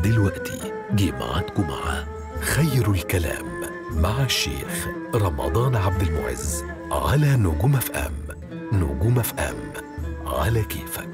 دلوقتي جه ميعادكم مع خير الكلام مع الشيخ رمضان عبد المعز على نجوم اف ام نجوم اف ام على كيفك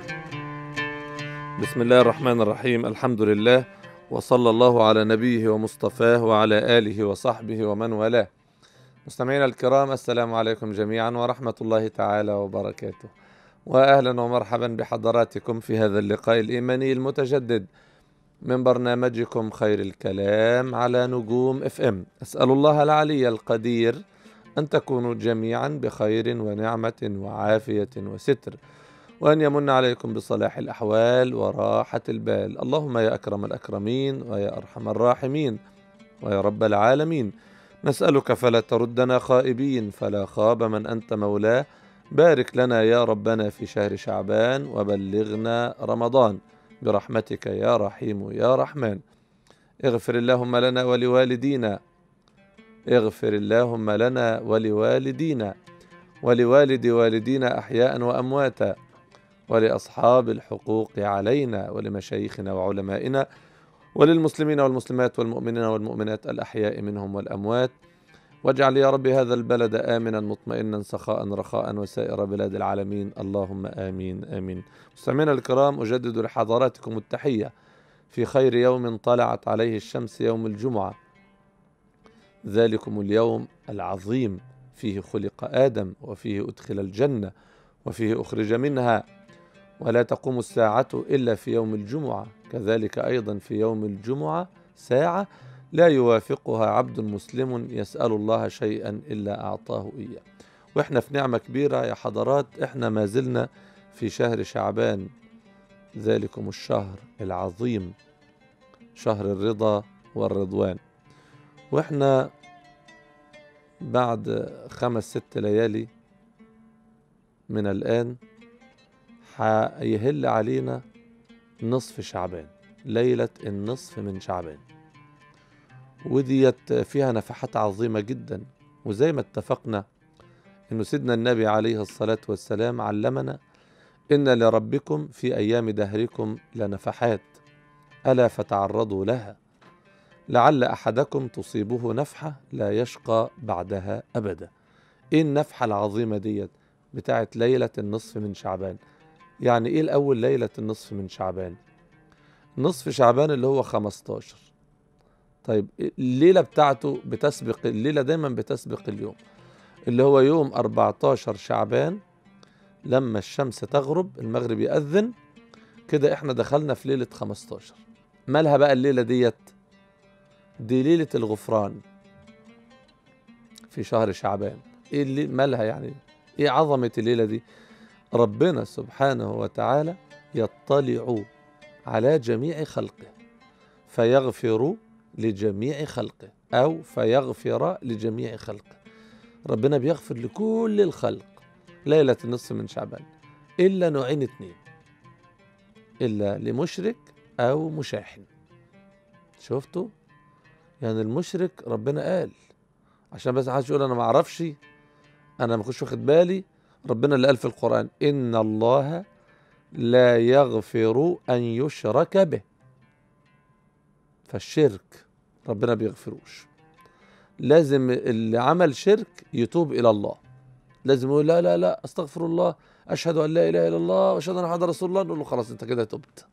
بسم الله الرحمن الرحيم الحمد لله وصلى الله على نبيه ومصطفاه وعلى آله وصحبه ومن والاه مستمعينا الكرام السلام عليكم جميعا ورحمة الله تعالى وبركاته وأهلا ومرحبا بحضراتكم في هذا اللقاء الإيماني المتجدد من برنامجكم خير الكلام على نجوم اف ام أسأل الله العلي القدير أن تكونوا جميعا بخير ونعمة وعافية وستر وأن يمن عليكم بصلاح الأحوال وراحة البال اللهم يا أكرم الأكرمين ويا أرحم الراحمين ويا رب العالمين نسألك فلا تردنا خائبين فلا خاب من أنت مولاه بارك لنا يا ربنا في شهر شعبان وبلغنا رمضان برحمتك يا رحيم يا رحمن اغفر اللهم لنا ولوالدينا اغفر اللهم لنا ولوالدينا ولوالد والدينا أحياء وأمواتا ولأصحاب الحقوق علينا ولمشايخنا وعلمائنا وللمسلمين والمسلمات والمؤمنين والمؤمنات الأحياء منهم والأموات واجعل يا رب هذا البلد آمنا مطمئنا سخاء رخاء وسائر بلاد العالمين اللهم آمين آمين مستمعينا الكرام أجدد لحضراتكم التحية في خير يوم طلعت عليه الشمس يوم الجمعة ذلكم اليوم العظيم فيه خلق آدم وفيه أدخل الجنة وفيه أخرج منها ولا تقوم الساعة إلا في يوم الجمعة كذلك أيضا في يوم الجمعة ساعة لا يوافقها عبد مسلم يسأل الله شيئا إلا أعطاه إياه وإحنا في نعمة كبيرة يا حضرات إحنا ما زلنا في شهر شعبان ذلكم الشهر العظيم شهر الرضا والرضوان وإحنا بعد خمس ست ليالي من الآن هيهل علينا نصف شعبان ليلة النصف من شعبان وديت فيها نفحات عظيمة جدا وزي ما اتفقنا انه سيدنا النبي عليه الصلاة والسلام علمنا ان لربكم في ايام دهركم لنفحات الا فتعرضوا لها لعل احدكم تصيبه نفحة لا يشقى بعدها ابدا ايه النفحة العظيمة ديت بتاعت ليلة النصف من شعبان يعني ايه الاول ليلة النصف من شعبان نصف شعبان اللي هو 15 طيب الليلة بتاعته بتسبق الليلة دايما بتسبق اليوم اللي هو يوم 14 شعبان لما الشمس تغرب المغرب يأذن كده احنا دخلنا في ليلة 15 مالها بقى الليلة ديت دي ليلة الغفران في شهر شعبان ايه اللي مالها يعني ايه عظمة الليلة دي ربنا سبحانه وتعالى يطلع على جميع خلقه فيغفر لجميع خلقه أو فيغفر لجميع خلقه ربنا بيغفر لكل الخلق ليلة النصف من شعبان إلا نوعين اتنين إلا لمشرك أو مشاحن شفتوا يعني المشرك ربنا قال عشان بس حد يقول أنا ما أعرفش أنا ما كنتش واخد بالي ربنا اللي قال في القرآن إن الله لا يغفر أن يشرك به فالشرك ربنا بيغفروش لازم اللي عمل شرك يتوب إلى الله لازم يقول لا لا لا استغفر الله أشهد أن لا إله إلا الله وأشهد أن محمد رسول الله نقول له خلاص أنت كده تبت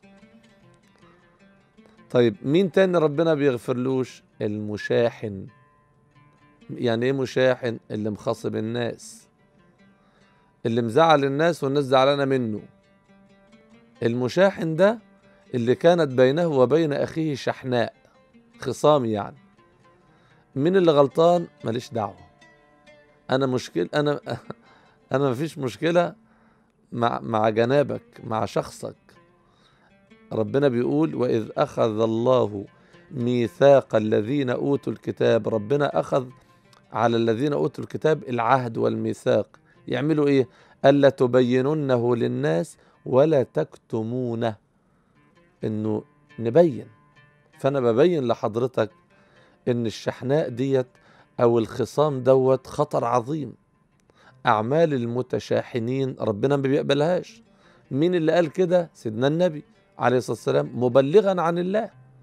طيب مين تاني ربنا بيغفرلوش المشاحن يعني ايه مشاحن اللي مخاصب الناس اللي مزعل الناس والناس زعلانه منه المشاحن ده اللي كانت بينه وبين اخيه شحناء خصام يعني مين اللي غلطان ماليش دعوه انا مشكل انا انا مفيش مشكله مع مع جنابك مع شخصك ربنا بيقول واذ اخذ الله ميثاق الذين اوتوا الكتاب ربنا اخذ على الذين اوتوا الكتاب العهد والميثاق يعملوا ايه الا تبيننه للناس ولا تكتمونه انه نبين فانا ببين لحضرتك ان الشحناء ديت او الخصام دوت خطر عظيم اعمال المتشاحنين ربنا ما بيقبلهاش مين اللي قال كده سيدنا النبي عليه الصلاه والسلام مبلغا عن الله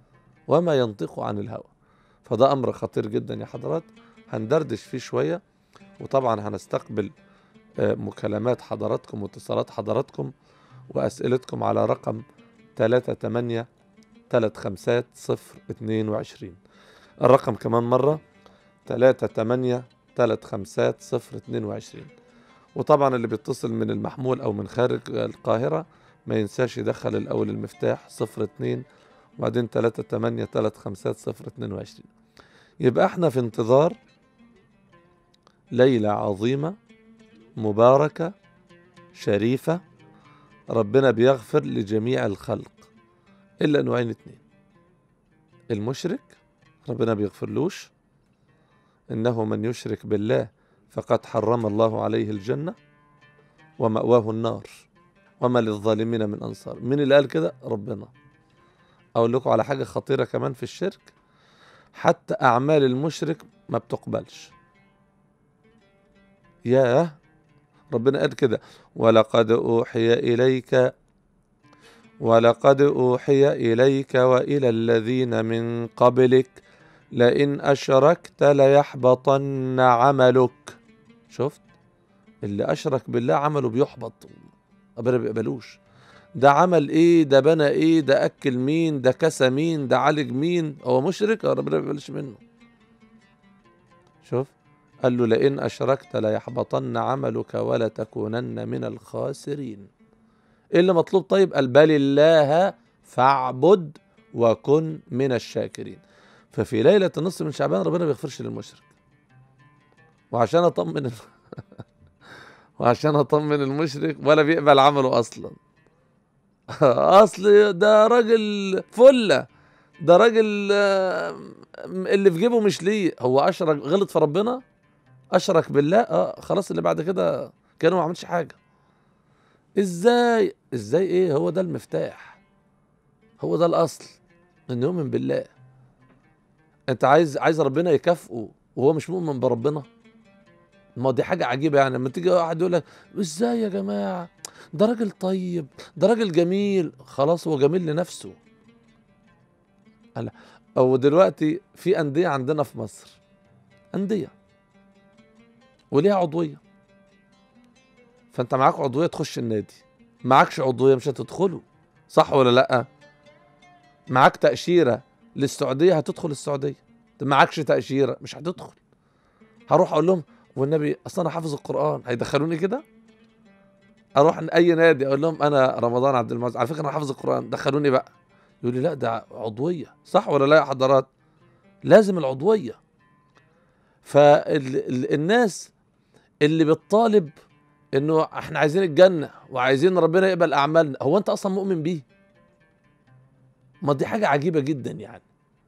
وما ينطق عن الهوى فده امر خطير جدا يا حضرات هندردش فيه شويه وطبعا هنستقبل آه، مكالمات حضراتكم واتصالات حضراتكم واسئلتكم على رقم 38 35 0 22 الرقم كمان مره 38 35 0 22 وطبعا اللي بيتصل من المحمول او من خارج القاهره ما ينساش يدخل الاول المفتاح 02 وبعدين 38 35 0 22 يبقى احنا في انتظار ليلة عظيمة مباركة شريفة ربنا بيغفر لجميع الخلق إلا نوعين اتنين المشرك ربنا بيغفرلوش إنه من يشرك بالله فقد حرم الله عليه الجنة ومأواه النار وما للظالمين من أنصار مين اللي قال كده ربنا أقول لكم على حاجة خطيرة كمان في الشرك حتى أعمال المشرك ما بتقبلش ياه ربنا قال كده ولقد أوحي إليك ولقد أوحي إليك وإلى الذين من قبلك لئن أشركت ليحبطن عملك شفت اللي أشرك بالله عمله بيحبط ربنا ما بيقبلوش ده عمل ايه ده بنى ايه ده اكل مين ده كسى مين ده عالج مين هو مشرك ربنا ما بيقبلش منه شوف قال له لئن أشركت ليحبطن عملك ولا تكونن من الخاسرين إيه اللي مطلوب طيب قال بل الله فاعبد وكن من الشاكرين ففي ليلة النصف من شعبان ربنا ما بيغفرش للمشرك وعشان أطمن ال- وعشان أطمن المشرك ولا بيقبل عمله أصلا أصل ده راجل فلة ده راجل آه، اللي في جيبه مش ليه هو أشرك غلط في ربنا اشرك بالله اه خلاص اللي بعد كده كانه ما عملش حاجه ازاي ازاي ايه هو ده المفتاح هو ده الاصل ان يؤمن بالله انت عايز عايز ربنا يكافئه وهو مش مؤمن بربنا ما دي حاجه عجيبه يعني لما تيجي واحد يقول لك ازاي يا جماعه ده راجل طيب ده راجل جميل خلاص هو جميل لنفسه هلا او دلوقتي في انديه عندنا في مصر انديه وليها عضويه فانت معاك عضويه تخش النادي معكش عضويه مش هتدخله صح ولا لا معاك تاشيره للسعوديه هتدخل السعوديه انت معكش تاشيره مش هتدخل هروح اقول لهم والنبي اصل انا حافظ القران هيدخلوني كده اروح اي نادي اقول لهم انا رمضان عبد المعز على فكره انا حافظ القران دخلوني بقى يقول لي لا ده عضويه صح ولا لا يا حضرات لازم العضويه فالناس اللي بتطالب انه احنا عايزين الجنه وعايزين ربنا يقبل اعمالنا هو انت اصلا مؤمن بيه ما دي حاجه عجيبه جدا يعني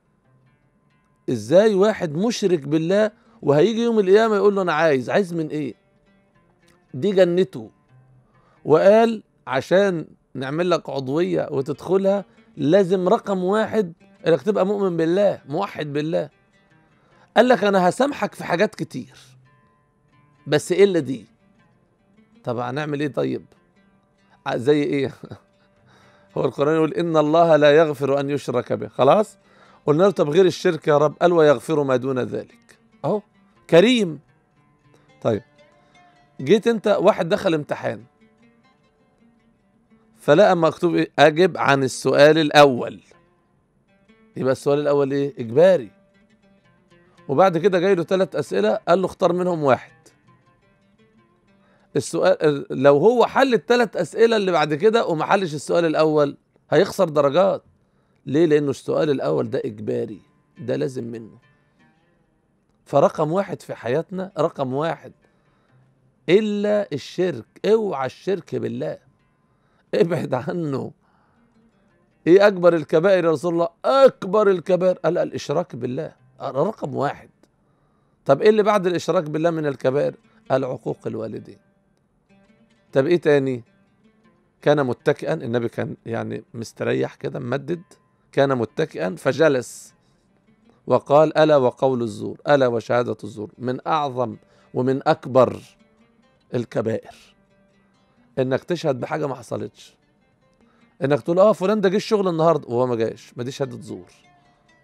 ازاي واحد مشرك بالله وهيجي يوم القيامه يقول له انا عايز عايز من ايه دي جنته وقال عشان نعمل لك عضويه وتدخلها لازم رقم واحد انك تبقى مؤمن بالله موحد بالله قال لك انا هسامحك في حاجات كتير بس الا دي طب هنعمل ايه طيب ع- زي ايه هو القران يقول ان الله لا يغفر ان يشرك به خلاص قلنا له طب غير الشرك يا رب قال ويغفر ما دون ذلك اهو كريم طيب جيت انت واحد دخل امتحان فلقى مكتوب ايه اجب عن السؤال الاول يبقى السؤال الاول ايه اجباري وبعد كده جاي له ثلاث اسئله قال له اختار منهم واحد السؤال لو هو حل الثلاث اسئله اللي بعد كده وما حلش السؤال الاول هيخسر درجات ليه لانه السؤال الاول ده اجباري ده لازم منه فرقم واحد في حياتنا رقم واحد الا الشرك اوعى الشرك بالله ابعد عنه ايه اكبر الكبائر يا رسول الله اكبر الكبائر قال الاشراك بالله رقم واحد طب ايه اللي بعد الاشراك بالله من الكبائر قال عقوق الوالدين طب ايه تاني كان متكئا النبي كان يعني مستريح كده ممدد كان متكئا فجلس وقال الا وقول الزور الا وشهاده الزور من اعظم ومن اكبر الكبائر انك تشهد بحاجه ما حصلتش انك تقول اه فلان ده جه الشغل النهارده وهو ما جاش ما دي شهاده زور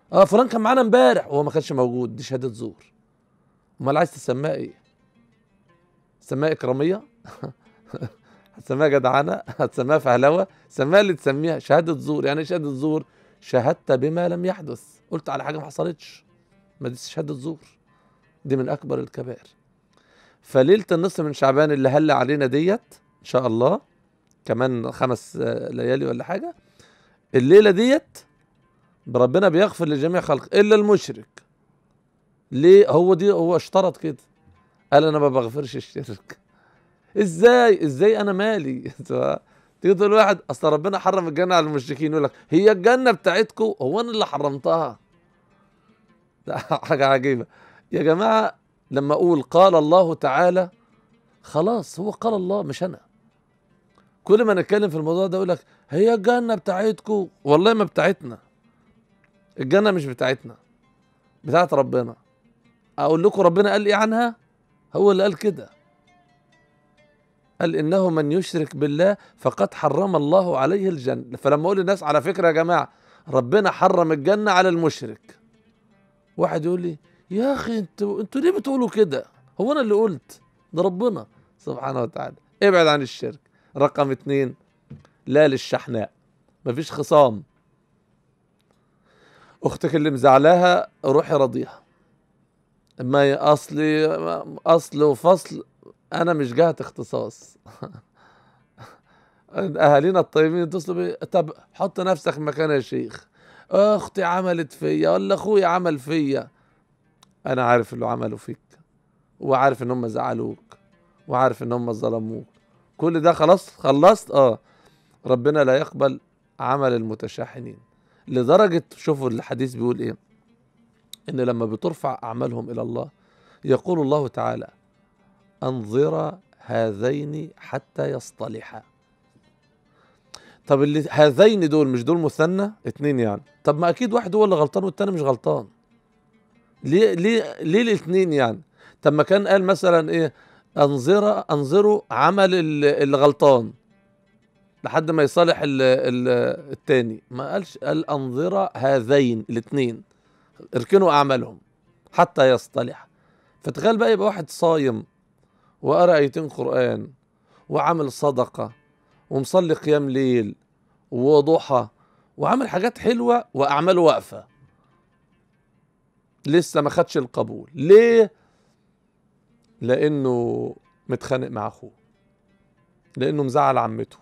اه فلان كان معانا امبارح وهو ما كانش موجود دي شهاده زور امال عايز تسميها ايه تسميها اكراميه هتسميها جدعنه هتسميها فهلوه سميها اللي تسميها شهاده زور يعني ايه شهاده زور شهدت بما لم يحدث قلت على حاجه ما حصلتش ما دي شهاده زور دي من اكبر الكبائر فليله النصف من شعبان اللي هل علينا ديت ان شاء الله كمان خمس آه، ليالي ولا حاجه الليله ديت ربنا بيغفر لجميع خلق الا المشرك ليه هو دي هو اشترط كده قال انا ما بغفرش الشرك ازاي ازاي انا مالي تيجي تقول واحد اصل ربنا حرم الجنه على المشركين يقول لك هي الجنه بتاعتكم هو انا اللي حرمتها ده حاجه عجيبه يا جماعه لما اقول قال الله تعالى خلاص هو قال الله مش انا كل ما نتكلم في الموضوع ده يقول لك هي الجنه بتاعتكم والله ما بتاعتنا الجنه مش بتاعتنا بتاعت ربنا اقول لكم ربنا قال ايه عنها هو اللي قال كده قال انه من يشرك بالله فقد حرم الله عليه الجنه فلما اقول للناس على فكره يا جماعه ربنا حرم الجنه على المشرك واحد يقول لي يا اخي انتوا انتوا ليه بتقولوا كده هو انا اللي قلت ده ربنا سبحانه وتعالى ابعد عن الشرك رقم اتنين لا للشحناء مفيش خصام اختك اللي مزعلاها روحي راضيها ما هي اصلي اصل وفصل انا مش جهه اختصاص اهالينا الطيبين يتصلوا بي طب حط نفسك مكان يا شيخ اختي عملت فيا ولا اخويا عمل فيا انا عارف اللي عملوا فيك وعارف ان هم زعلوك وعارف ان هم ظلموك كل ده خلاص خلصت اه ربنا لا يقبل عمل المتشاحنين لدرجة شوفوا الحديث بيقول ايه ان لما بترفع اعمالهم الى الله يقول الله تعالى انظر هذين حتى يصطلحا طب اللي هذين دول مش دول مثنى اتنين يعني طب ما اكيد واحد هو اللي غلطان والتاني مش غلطان ليه ليه ليه الاثنين يعني طب ما كان قال مثلا ايه انظر انظروا عمل ال- اللي غلطان لحد ما يصالح ال ال التاني ما قالش قال انظر هذين الاثنين اركنوا اعمالهم حتى يصطلح فتخيل بقى يبقى واحد صايم وقرا ايتين قران وعامل صدقه ومصلي قيام ليل وضحى وعامل حاجات حلوه واعماله واقفه لسه ما خدش القبول ليه لانه متخانق مع اخوه لانه مزعل عمته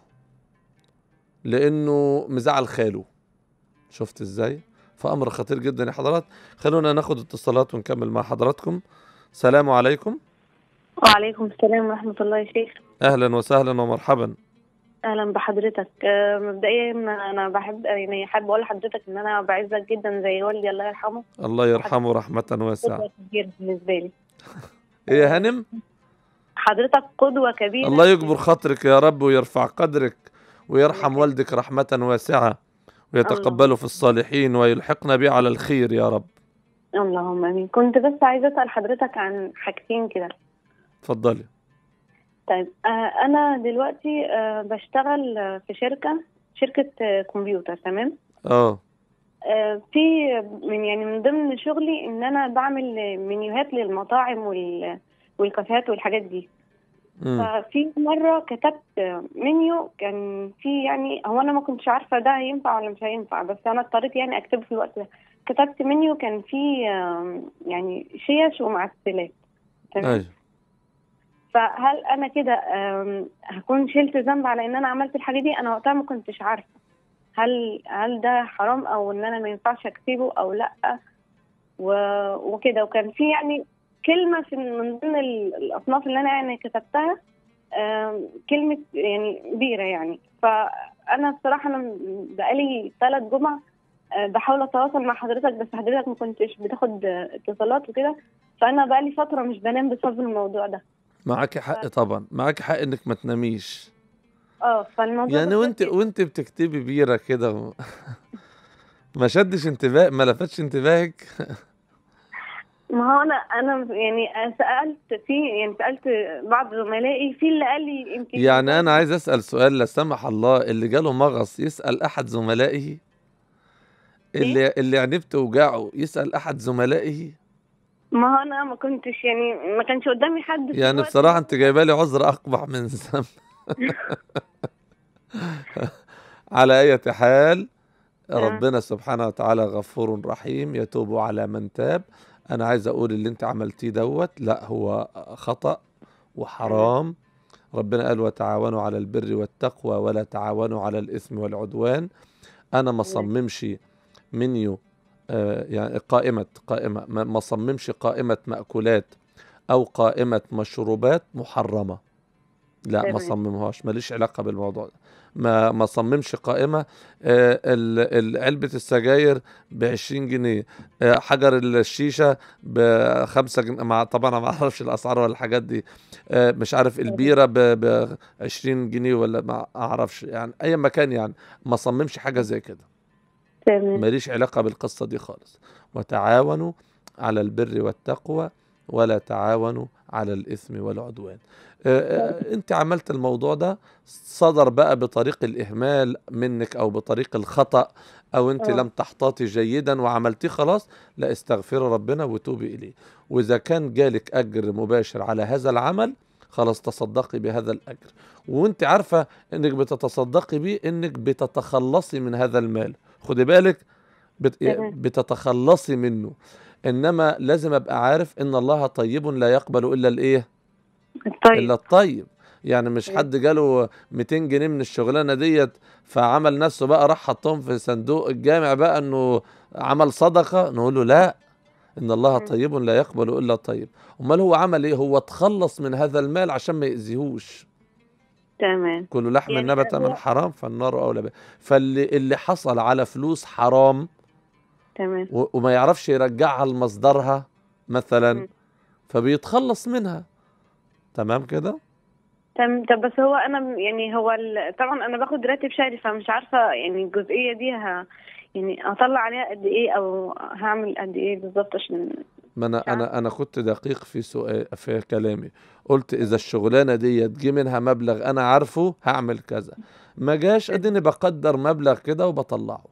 لانه مزعل خاله شفت ازاي فامر خطير جدا يا حضرات خلونا ناخد اتصالات ونكمل مع حضراتكم سلام عليكم وعليكم السلام ورحمة الله يا شيخ اهلا وسهلا ومرحبا أهلا بحضرتك آه، مبدئيا أنا بحب يعني حابة أقول لحضرتك إن أنا بعزك جدا زي والدي الله يرحمه الله يرحمه رحمة واسعة قدوة كبيرة بالنسبة لي ايه يا هانم حضرتك قدوة كبيرة الله يكبر خاطرك يا رب ويرفع قدرك ويرحم والدك رحمة واسعة ويتقبله في الصالحين ويلحقنا به على الخير يا رب اللهم آمين كنت بس عايزة أسأل حضرتك عن حاجتين كده اتفضلي طيب آه، أنا دلوقتي آه، بشتغل آه، في شركة شركة آه، كمبيوتر تمام اه آه، في من يعني من ضمن شغلي ان انا بعمل منيوهات للمطاعم وال والكافيهات والحاجات دي مم. ففي مرة كتبت منيو كان في يعني هو أنا ما كنتش عارفة ده هينفع ولا مش هينفع بس أنا اضطريت يعني أكتبه في الوقت ده كتبت منيو كان فيه آم، يعني شيش ومعسلات تمام ايوه فهل أنا كده آم، هكون شلت ذنب على إن أنا عملت الحاجة دي أنا وقتها ما كنتش عارفة هل هل ده حرام أو إن أنا ما ينفعش أكتبه أو لأ و- وكده وكان في يعني كلمة في من ضمن ال- الأصناف اللي أنا يعني كتبتها آم، كلمة يعني بيرة يعني فأنا بصراحة أنا م- بقالي ثلاث جمع آه، بحاول أتواصل مع حضرتك بس حضرتك ما كنتش بتاخد آه، اتصالات وكده فأنا بقالي فترة مش بنام بسبب الموضوع ده معاكي حق طبعا معاكي حق انك ما تناميش اه فالموضوع يعني ده وانت كويس. وانت بتكتبي بيرة كده و- ما شدش انتباه ما لفتش انتباهك ما هو انا انا يعني سالت في يعني سالت بعض زملائي في اللي قال لي يمكن يعني انا عايز اسال سؤال لا سمح الله اللي جاله مغص يسال احد زملائه اللي اللي عينيه بتوجعه يسأل أحد زملائه ما هو انا ما كنتش يعني ما كانش قدامي حد في يعني الوقت بصراحة ده. أنت جايبة لي عذر أقبح من ذنب على أي حال آه. ربنا سبحانه وتعالى غفور رحيم يتوب على من تاب أنا عايز أقول اللي أنت عملتيه دوت لا هو خطأ وحرام ربنا قال وتعاونوا على البر والتقوى ولا تعاونوا على الإثم والعدوان أنا ما صممش منيو آه، يعني قائمة قائمة ما ما صممش قائمة مأكولات أو قائمة مشروبات محرمة لا ما تمام. صممهاش ماليش علاقة بالموضوع ده ما ما صممش قائمة آه، ال- ال- علبة السجاير ب 20 جنيه آه، حجر الشيشة ب 5 جنيه مع طبعا أنا ما اعرفش الأسعار ولا الحاجات دي آه، مش عارف البيرة ب 20 جنيه ولا ما اعرفش يعني أي مكان يعني ما صممش حاجة زي كده تمام ماليش علاقة بالقصة دي خالص وتعاونوا على البر والتقوى ولا تعاونوا على الإثم والعدوان آه، آه، انت عملت الموضوع ده صدر بقى بطريق الإهمال منك أو بطريق الخطأ أو انت آه. لم تحتاطي جيدا وعملتيه خلاص لا استغفري ربنا وتوبي إليه وإذا كان جالك أجر مباشر على هذا العمل خلاص تصدقي بهذا الأجر وانت عارفة انك بتتصدقي بيه انك بتتخلصي من هذا المال خدي بالك بت... تمام. بتتخلصي منه انما لازم ابقى عارف ان الله طيب لا يقبل الا الايه طيب الا الطيب يعني مش مم. حد جاله 200 جنيه من الشغلانه ديت فعمل نفسه بقى راح حطهم في صندوق الجامع بقى انه عمل صدقه نقول له لا ان الله مم. طيب لا يقبل الا الطيب امال هو عمل ايه هو تخلص من هذا المال عشان ما يأذيهوش تمام كل لحم يعني نبت من هو- حرام فالنار اولى به فاللي اللي حصل على فلوس حرام تمام و- وما يعرفش يرجعها لمصدرها مثلا مم. فبيتخلص منها تمام كده تمام طب بس هو انا م- يعني هو ال... طبعا انا باخد راتب شهري فمش عارفه يعني الجزئيه دي ه... يعني هطلع عليها قد ايه او هعمل قد ايه بالظبط عشان ما انا مش انا انا كنت دقيق في سؤال في كلامي قلت اذا الشغلانه ديت جه منها مبلغ انا عارفه هعمل كذا ما جاش اديني بقدر مبلغ كده وبطلعه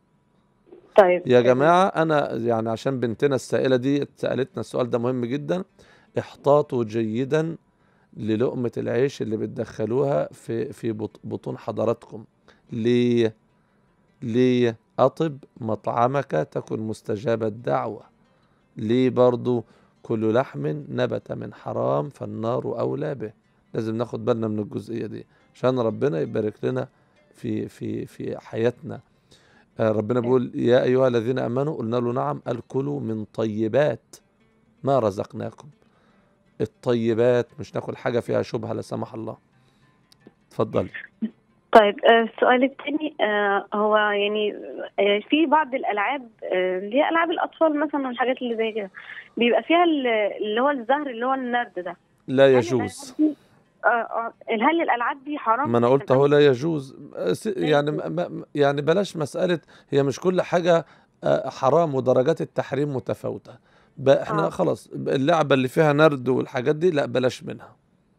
طيب يا تمام. جماعه انا يعني عشان بنتنا السائله دي سالتنا السؤال ده مهم جدا احتاطوا جيدا للقمه العيش اللي بتدخلوها في في بط- بطون حضراتكم ليه ليه اطب مطعمك تكن مستجاب الدعوه ليه برضو كل لحم نبت من حرام فالنار اولى به لازم ناخد بالنا من الجزئيه دي عشان ربنا يبارك لنا في في في حياتنا آه، ربنا بيقول يا ايها الذين امنوا قلنا له نعم قال كلوا من طيبات ما رزقناكم الطيبات مش ناكل حاجه فيها شبهه لا سمح الله اتفضل طيب آه، السؤال الثاني هو يعني آه، في بعض الالعاب آه، اللي هي العاب الاطفال مثلا والحاجات اللي زي كده بيبقى فيها ال- اللي هو الزهر اللي هو النرد ده لا هل يجوز الألعاب دي- آه، آه، هل الالعاب دي حرام ما انا قلت عشان اهو لا يجوز آه، س- يعني يجوز. ما- ما- يعني بلاش مساله هي مش كل حاجه آه، حرام ودرجات التحريم متفاوته بقى احنا آه. خلاص اللعبه اللي فيها نرد والحاجات دي لا بلاش منها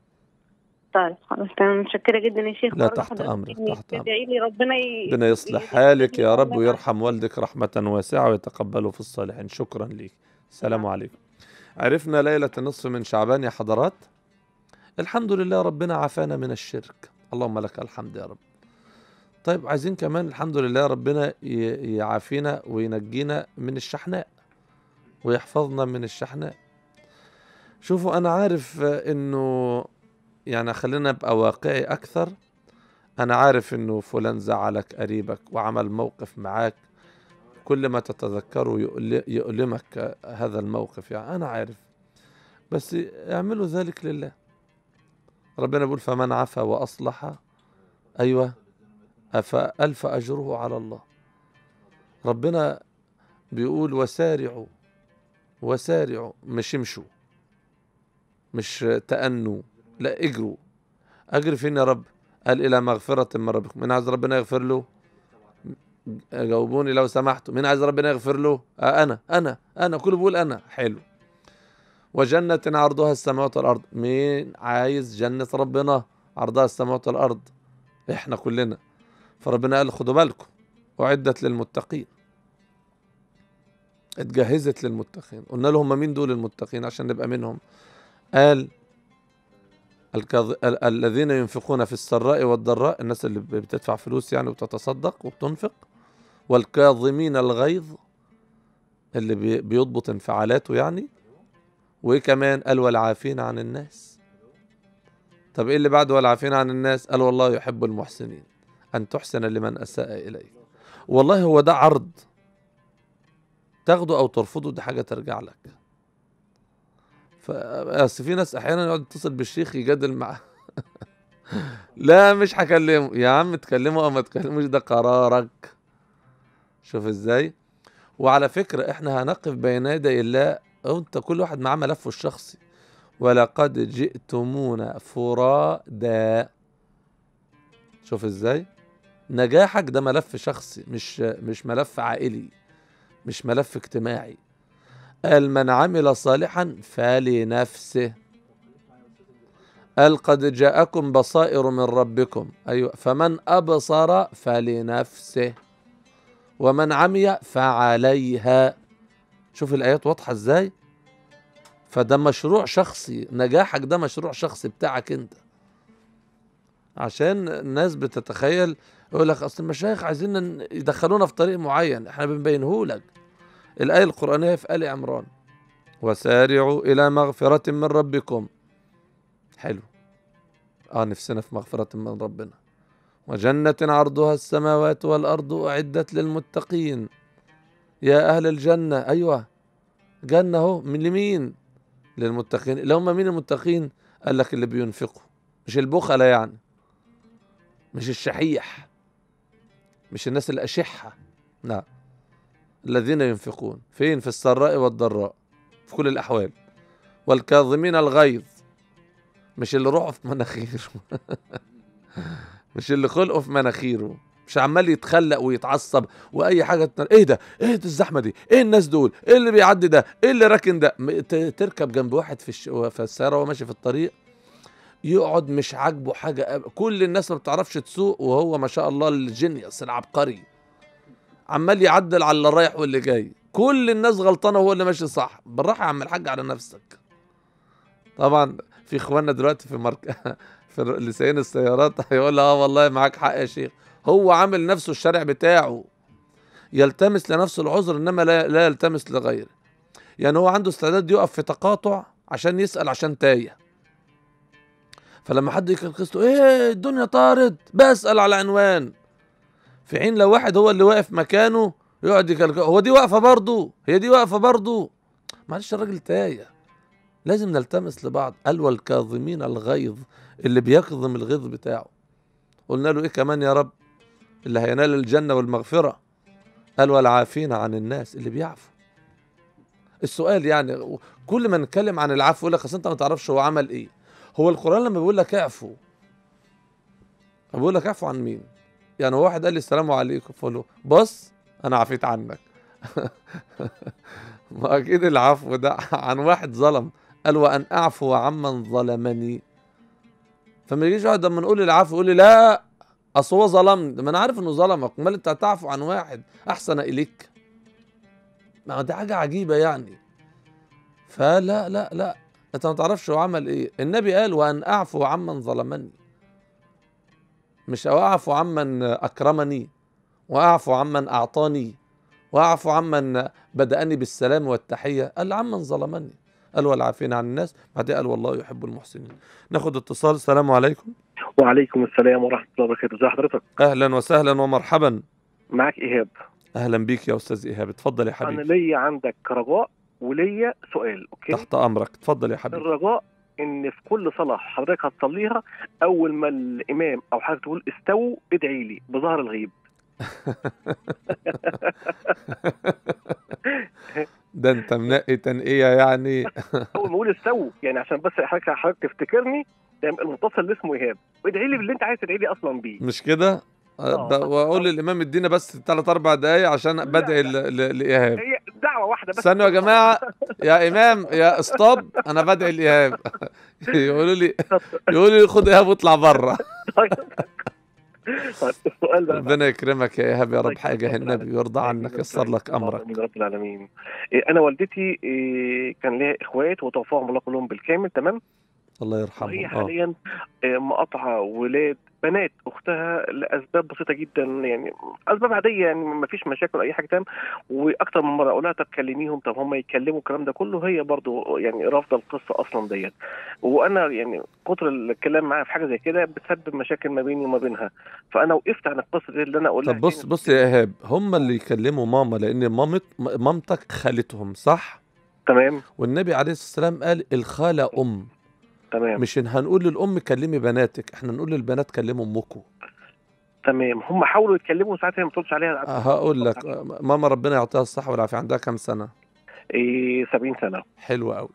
طيب خلاص تمام متشكرة جدا يا شيخ لا، برضه تحت حضرتك أمرك، يعني تحت أمرك. تدعي لي ربنا ي... ربنا يصلح ي- حالك يا رب يتقبل ويرحم والدك رحمة واسعة ويتقبله في الصالحين شكرا ليك السلام نعم. عليكم عرفنا ليلة النصف من شعبان يا حضرات الحمد لله ربنا عافانا من الشرك اللهم لك الحمد يا رب طيب عايزين كمان الحمد لله ربنا ي- يعافينا وينجينا من الشحناء ويحفظنا من الشحناء شوفوا أنا عارف آه، إنه يعني خلينا أبقى واقعي أكثر أنا عارف إنه فلان زعلك قريبك وعمل موقف معاك كل ما تتذكره يؤل- يؤلمك هذا الموقف يعني أنا عارف بس اعملوا ذلك لله ربنا بيقول فمن عفا وأصلح أيوة أفألف أجره على الله ربنا بيقول وسارعوا وسارعوا مش امشوا مش تأنوا لا اجروا أجري فين يا رب قال إلى مغفرة من ربكم من عايز ربنا يغفر له جاوبوني لو سمحتوا مين عايز ربنا يغفر له آه أنا أنا أنا كله بيقول أنا حلو وجنة عرضها السماوات والأرض مين عايز جنة ربنا عرضها السماوات والأرض إحنا كلنا فربنا قال خدوا بالكم أعدت للمتقين اتجهزت للمتقين قلنا له هم مين دول المتقين عشان نبقى منهم قال الكظ... ال... الذين ينفقون في السراء والضراء الناس اللي بتدفع فلوس يعني وبتتصدق وبتنفق والكاظمين الغيظ اللي بي... بيضبط انفعالاته يعني وايه كمان قال والعافين عن الناس طب ايه اللي بعد والعافين عن الناس قال والله يحب المحسنين ان تحسن لمن اساء اليك والله هو ده عرض تاخده او ترفضه دي حاجه ترجع لك ف بس في ناس احيانا يقعد يتصل بالشيخ يجادل معاه لا مش هكلمه يا عم تكلمه او ما تكلموش ده قرارك شوف ازاي وعلى فكره احنا هنقف بين يدي الله انت كل واحد معاه ملفه الشخصي ولقد جئتمونا فرادا شوف ازاي نجاحك ده ملف شخصي مش مش ملف عائلي مش ملف اجتماعي قال من عمل صالحا فلنفسه قال قد جاءكم بصائر من ربكم أيوة فمن أبصر فلنفسه ومن عمي فعليها شوف الآيات واضحة ازاي فده مشروع شخصي نجاحك ده مشروع شخصي بتاعك انت عشان الناس بتتخيل يقول لك اصل المشايخ عايزين يدخلونا في طريق معين احنا بنبينه لك الآية القرآنية في آل عمران وسارعوا إلى مغفرة من ربكم حلو اه نفسنا في مغفرة من ربنا وجنة عرضها السماوات والأرض أعدت للمتقين يا أهل الجنة أيوة جنة اهو من لمين للمتقين اللي هم مين المتقين قال لك اللي بينفقوا مش البخلة يعني مش الشحيح مش الناس الأشحة لا الذين ينفقون فين في السراء والضراء في كل الأحوال والكاظمين الغيظ مش اللي روحه في مناخيره مش اللي خلقه في مناخيره مش عمال يتخلق ويتعصب واي حاجه تنر... ايه ده ايه ده الزحمه دي ايه الناس دول ايه اللي بيعدي ده ايه اللي راكن ده م- ت- تركب جنب واحد في الش... في السياره وهو ماشي في الطريق يقعد مش عاجبه حاجه أب... كل الناس ما بتعرفش تسوق وهو ما شاء الله الجينيوس العبقري عمال يعدل على اللي رايح واللي جاي كل الناس غلطانه وهو اللي ماشي صح بالراحه يا عم الحاج على نفسك طبعا في اخواننا دلوقتي في مرك... في لسان السيارات هيقول اه والله معاك حق يا شيخ هو عامل نفسه الشارع بتاعه يلتمس لنفسه العذر انما لا, لا يلتمس لغيره يعني هو عنده استعداد يقف في تقاطع عشان يسأل عشان تايه فلما حد يكلكس له ايه الدنيا طارت بسأل على عنوان في حين لو واحد هو اللي واقف مكانه يقعد يكلك هو دي واقفه برضه هي دي واقفه برضه معلش الراجل تايه لازم نلتمس لبعض قال والكاظمين الغيظ اللي بيكظم الغيظ بتاعه قلنا له ايه كمان يا رب اللي هينال الجنة والمغفرة قال والعافين عن الناس اللي بيعفو السؤال يعني كل ما نتكلم عن العفو يقول لك اصل انت ما تعرفش هو عمل ايه هو القرآن لما بيقول لك اعفو بيقول لك اعفو عن مين يعني هو واحد قال لي السلام عليكم فقول له بص انا عفيت عنك ما اكيد العفو ده عن واحد ظلم قال وان اعفو عمن ظلمني فما يجيش واحد لما نقول العفو يقول لي لا اصل هو ظلمني ما انا عارف انه ظلمك امال انت هتعفو عن واحد احسن اليك ما هو دي حاجه عجيبه يعني فلا لا لا انت ما تعرفش هو عمل ايه النبي قال وان اعفو عمن ظلمني مش اعفو عمن اكرمني واعفو عمن اعطاني واعفو عمن بدأني بالسلام والتحيه قال عمن ظلمني قال والعافين عن الناس بعدين قال والله يحب المحسنين ناخد اتصال السلام عليكم وعليكم السلام ورحمة الله وبركاته ازي حضرتك اهلا وسهلا ومرحبا معاك إيهاب اهلا بيك يا استاذ ايهاب اتفضل يا أنا حبيبي ليا عندك رجاء وليا سؤال أوكي تحت امرك اتفضل يا حبيبي الرجاء إن في كل صلاة حضرتك هتصليها أول ما الإمام أو حضرتك تقول استووا ادعي لي بظهر الغيب ده انت منقي تنقيه يعني أول ما أقول استووا يعني عشان بس حضرتك حضرتك تفتكرني ده يبقى المتصل اللي اسمه إيهاب وادعي لي باللي أنت عايز تدعي لي أصلا بيه مش كده آه. ده- واقول للامام ادينا بس ثلاث اربع دقايق عشان بدعي ل- ل- لايهاب هي دعوة واحدة بس استنوا يا جماعه يا امام يا استوب انا بدعي لايهاب يقولوا لي يقولوا لي خد ايهاب واطلع بره طيب السؤال بقى ربنا يكرمك يا ايهاب يا الله رب يكرمك حاجه رب النبي العالمين. ويرضى الله عنك يكرمك يسر لك اللهم امرك امين رب العالمين إيه، انا والدتي إيه، كان ليها اخوات وتوفاهم الله كلهم بالكامل تمام الله وهي يرحمهم اه حاليا آه، مقاطعه ولاد بنات اختها لاسباب بسيطه جدا يعني اسباب عاديه يعني ما فيش مشاكل اي حاجه تمام واكتر من مره اقول لها طب كلميهم طب هم يتكلموا الكلام ده كله هي برضو يعني رافضه القصه اصلا ديت وانا يعني كتر الكلام معاها في حاجه زي كده بتسبب مشاكل ما بيني وما بينها فانا وقفت عن القصه دي اللي انا اقول لها طب بص تاني. بص يا ايهاب هم اللي يكلموا ماما لان مامت م- مامتك خالتهم صح تمام والنبي عليه الصلاه والسلام قال الخاله ام تمام مش إن هنقول للام كلمي بناتك احنا نقول للبنات كلموا امكم تمام هم حاولوا يتكلموا ساعتها هي ما تردش عليها هقول لك آه، ماما ربنا يعطيها الصحه والعافيه عندها كام سنه إيه 70 سنه حلوه قوي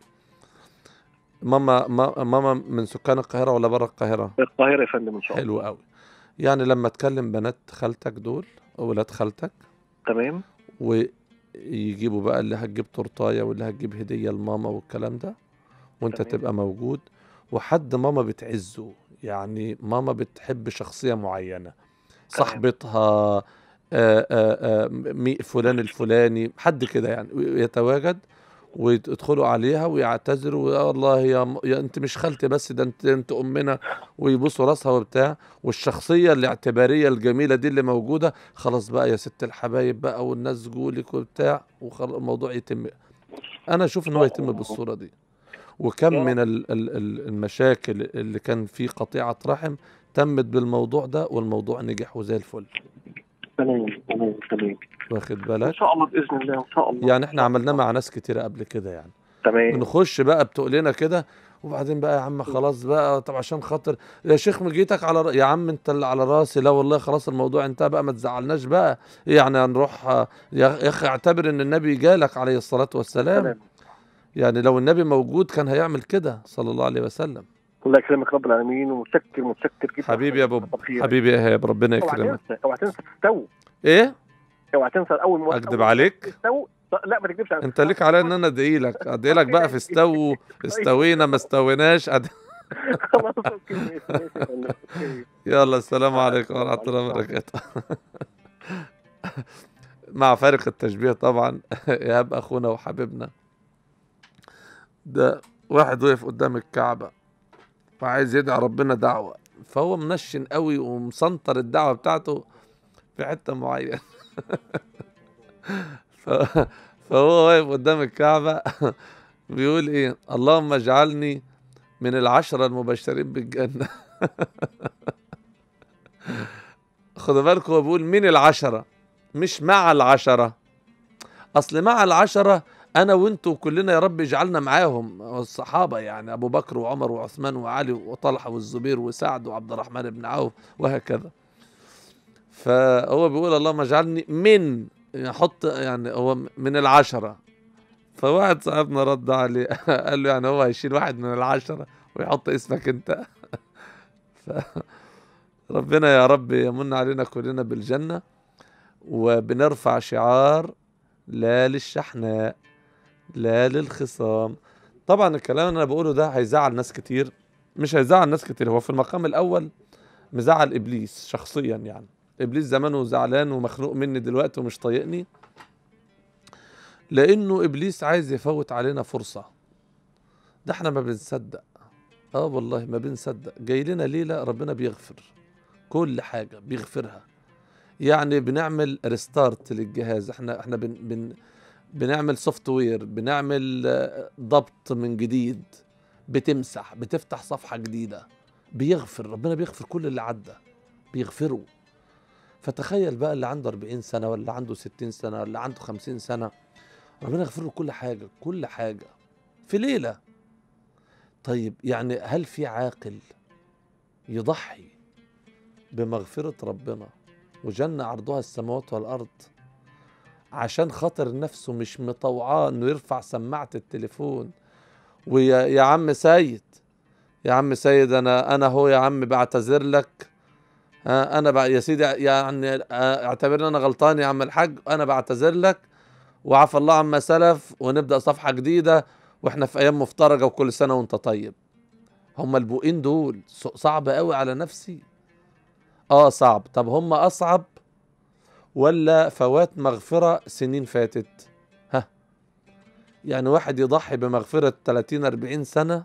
ماما ما- ماما من سكان القاهره ولا بره القاهره في القاهره يا فندم ان شاء الله حلو قوي يعني لما تكلم بنات خالتك دول ولاد خالتك تمام ويجيبوا بقى اللي هتجيب تورتايه واللي هتجيب هديه لماما والكلام ده وانت تمام. تبقى موجود وحد ماما بتعزه يعني ماما بتحب شخصيه معينه صاحبتها آآ آآ مي- فلان الفلاني حد كده يعني يتواجد ويدخلوا عليها ويعتذروا يا الله يا, م- يا انت مش خالتي بس ده انت انت امنا ويبوسوا راسها وبتاع والشخصيه الاعتباريه الجميله دي اللي موجوده خلاص بقى يا ست الحبايب بقى والناس جولك وبتاع والموضوع يتم انا اشوف ان هو يتم بالصوره دي وكم يا من ال- ال- ال- المشاكل اللي كان في قطيعه رحم تمت بالموضوع ده والموضوع نجح وزي الفل تمام تمام تمام واخد ان بالك شاء الله باذن الله ان شاء الله يعني احنا عملناه مع ناس كتيره قبل كده يعني تمام بنخش بقى بتقلنا كده وبعدين بقى يا عم خلاص بقى طب عشان خاطر يا شيخ مجيتك على ر... يا عم انت اللي على راسي لا والله خلاص الموضوع انتهى بقى ما تزعلناش بقى يعني هنروح آه، يا يا اخي اعتبر ان النبي جالك عليه الصلاه والسلام تمام يعني لو النبي موجود كان هيعمل كده صلى الله عليه وسلم الله يكرمك رب العالمين ومتشكر متشكر جدا حبيبي يا بوب كتر خيرك. حبيبي يا ايهاب ربنا اوعى يكرمك تنسى اوعى تنسى تستوي ايه اوعى تنسى اول ما اكذب أول ما عليك تستوي لا ما تكذبش على انت ليك عليا ان انا ادعي لك ادعي لك بقى في استووا استوينا ما استويناش أد... خلاص اوكي ماشي ماشي يا فندم. أوكي. يلا السلام عليكم ورحمه الله وبركاته مع فارق التشبيه طبعا ايهاب اخونا وحبيبنا ده واحد وقف قدام الكعبه وعايز يدعي ربنا دعوه فهو منشن قوي ومسنطر الدعوه بتاعته في حته معينه ف... فهو واقف قدام الكعبه بيقول ايه اللهم اجعلني من العشرة المبشرين بالجنة خدوا بالكم هو بيقول مين العشرة مش مع العشرة أصل مع العشرة أنا وأنتوا كلنا يا رب اجعلنا معاهم الصحابة يعني أبو بكر وعمر وعثمان وعلي وطلحة والزبير وسعد وعبد الرحمن بن عوف وهكذا فهو بيقول اللهم اجعلني من يحط يعني هو من العشرة فواحد صاحبنا رد عليه قال له يعني هو هيشيل واحد من العشرة ويحط اسمك انت ف ربنا يا رب يمن علينا كلنا بالجنة وبنرفع شعار لا للشحناء لا للخصام طبعا الكلام اللي انا بقوله ده هيزعل ناس كتير مش هيزعل ناس كتير هو في المقام الاول مزعل ابليس شخصيا يعني ابليس زمانه زعلان ومخنوق مني دلوقتي ومش طايقني لانه ابليس عايز يفوت علينا فرصه ده احنا ما بنصدق اه والله ما بنصدق جاي لنا ليله ربنا بيغفر كل حاجه بيغفرها يعني بنعمل ريستارت للجهاز احنا احنا بن بن بنعمل سوفت وير بنعمل آه، ضبط من جديد بتمسح بتفتح صفحه جديده بيغفر ربنا بيغفر كل اللي عدى بيغفره فتخيل بقى اللي عنده 40 سنه ولا عنده 60 سنه ولا عنده 50 سنه ربنا يغفر له كل حاجه كل حاجه في ليله طيب يعني هل في عاقل يضحي بمغفرة ربنا وجنة عرضها السماوات والأرض عشان خاطر نفسه مش مطوعاه انه يرفع سماعة التليفون ويا يا عم سيد يا عم سيد انا انا هو يا عم بعتذر لك ها انا بع... يا سيدي يعني آه، اعتبرني انا غلطان يا عم الحاج انا بعتذر لك وعفى الله عما سلف ونبدا صفحه جديده واحنا في ايام مفترجه وكل سنه وانت طيب هما البوقين دول ص- صعب قوي على نفسي اه صعب طب هم اصعب ولا فوات مغفرة سنين فاتت ها يعني واحد يضحي بمغفرة 30 40 سنة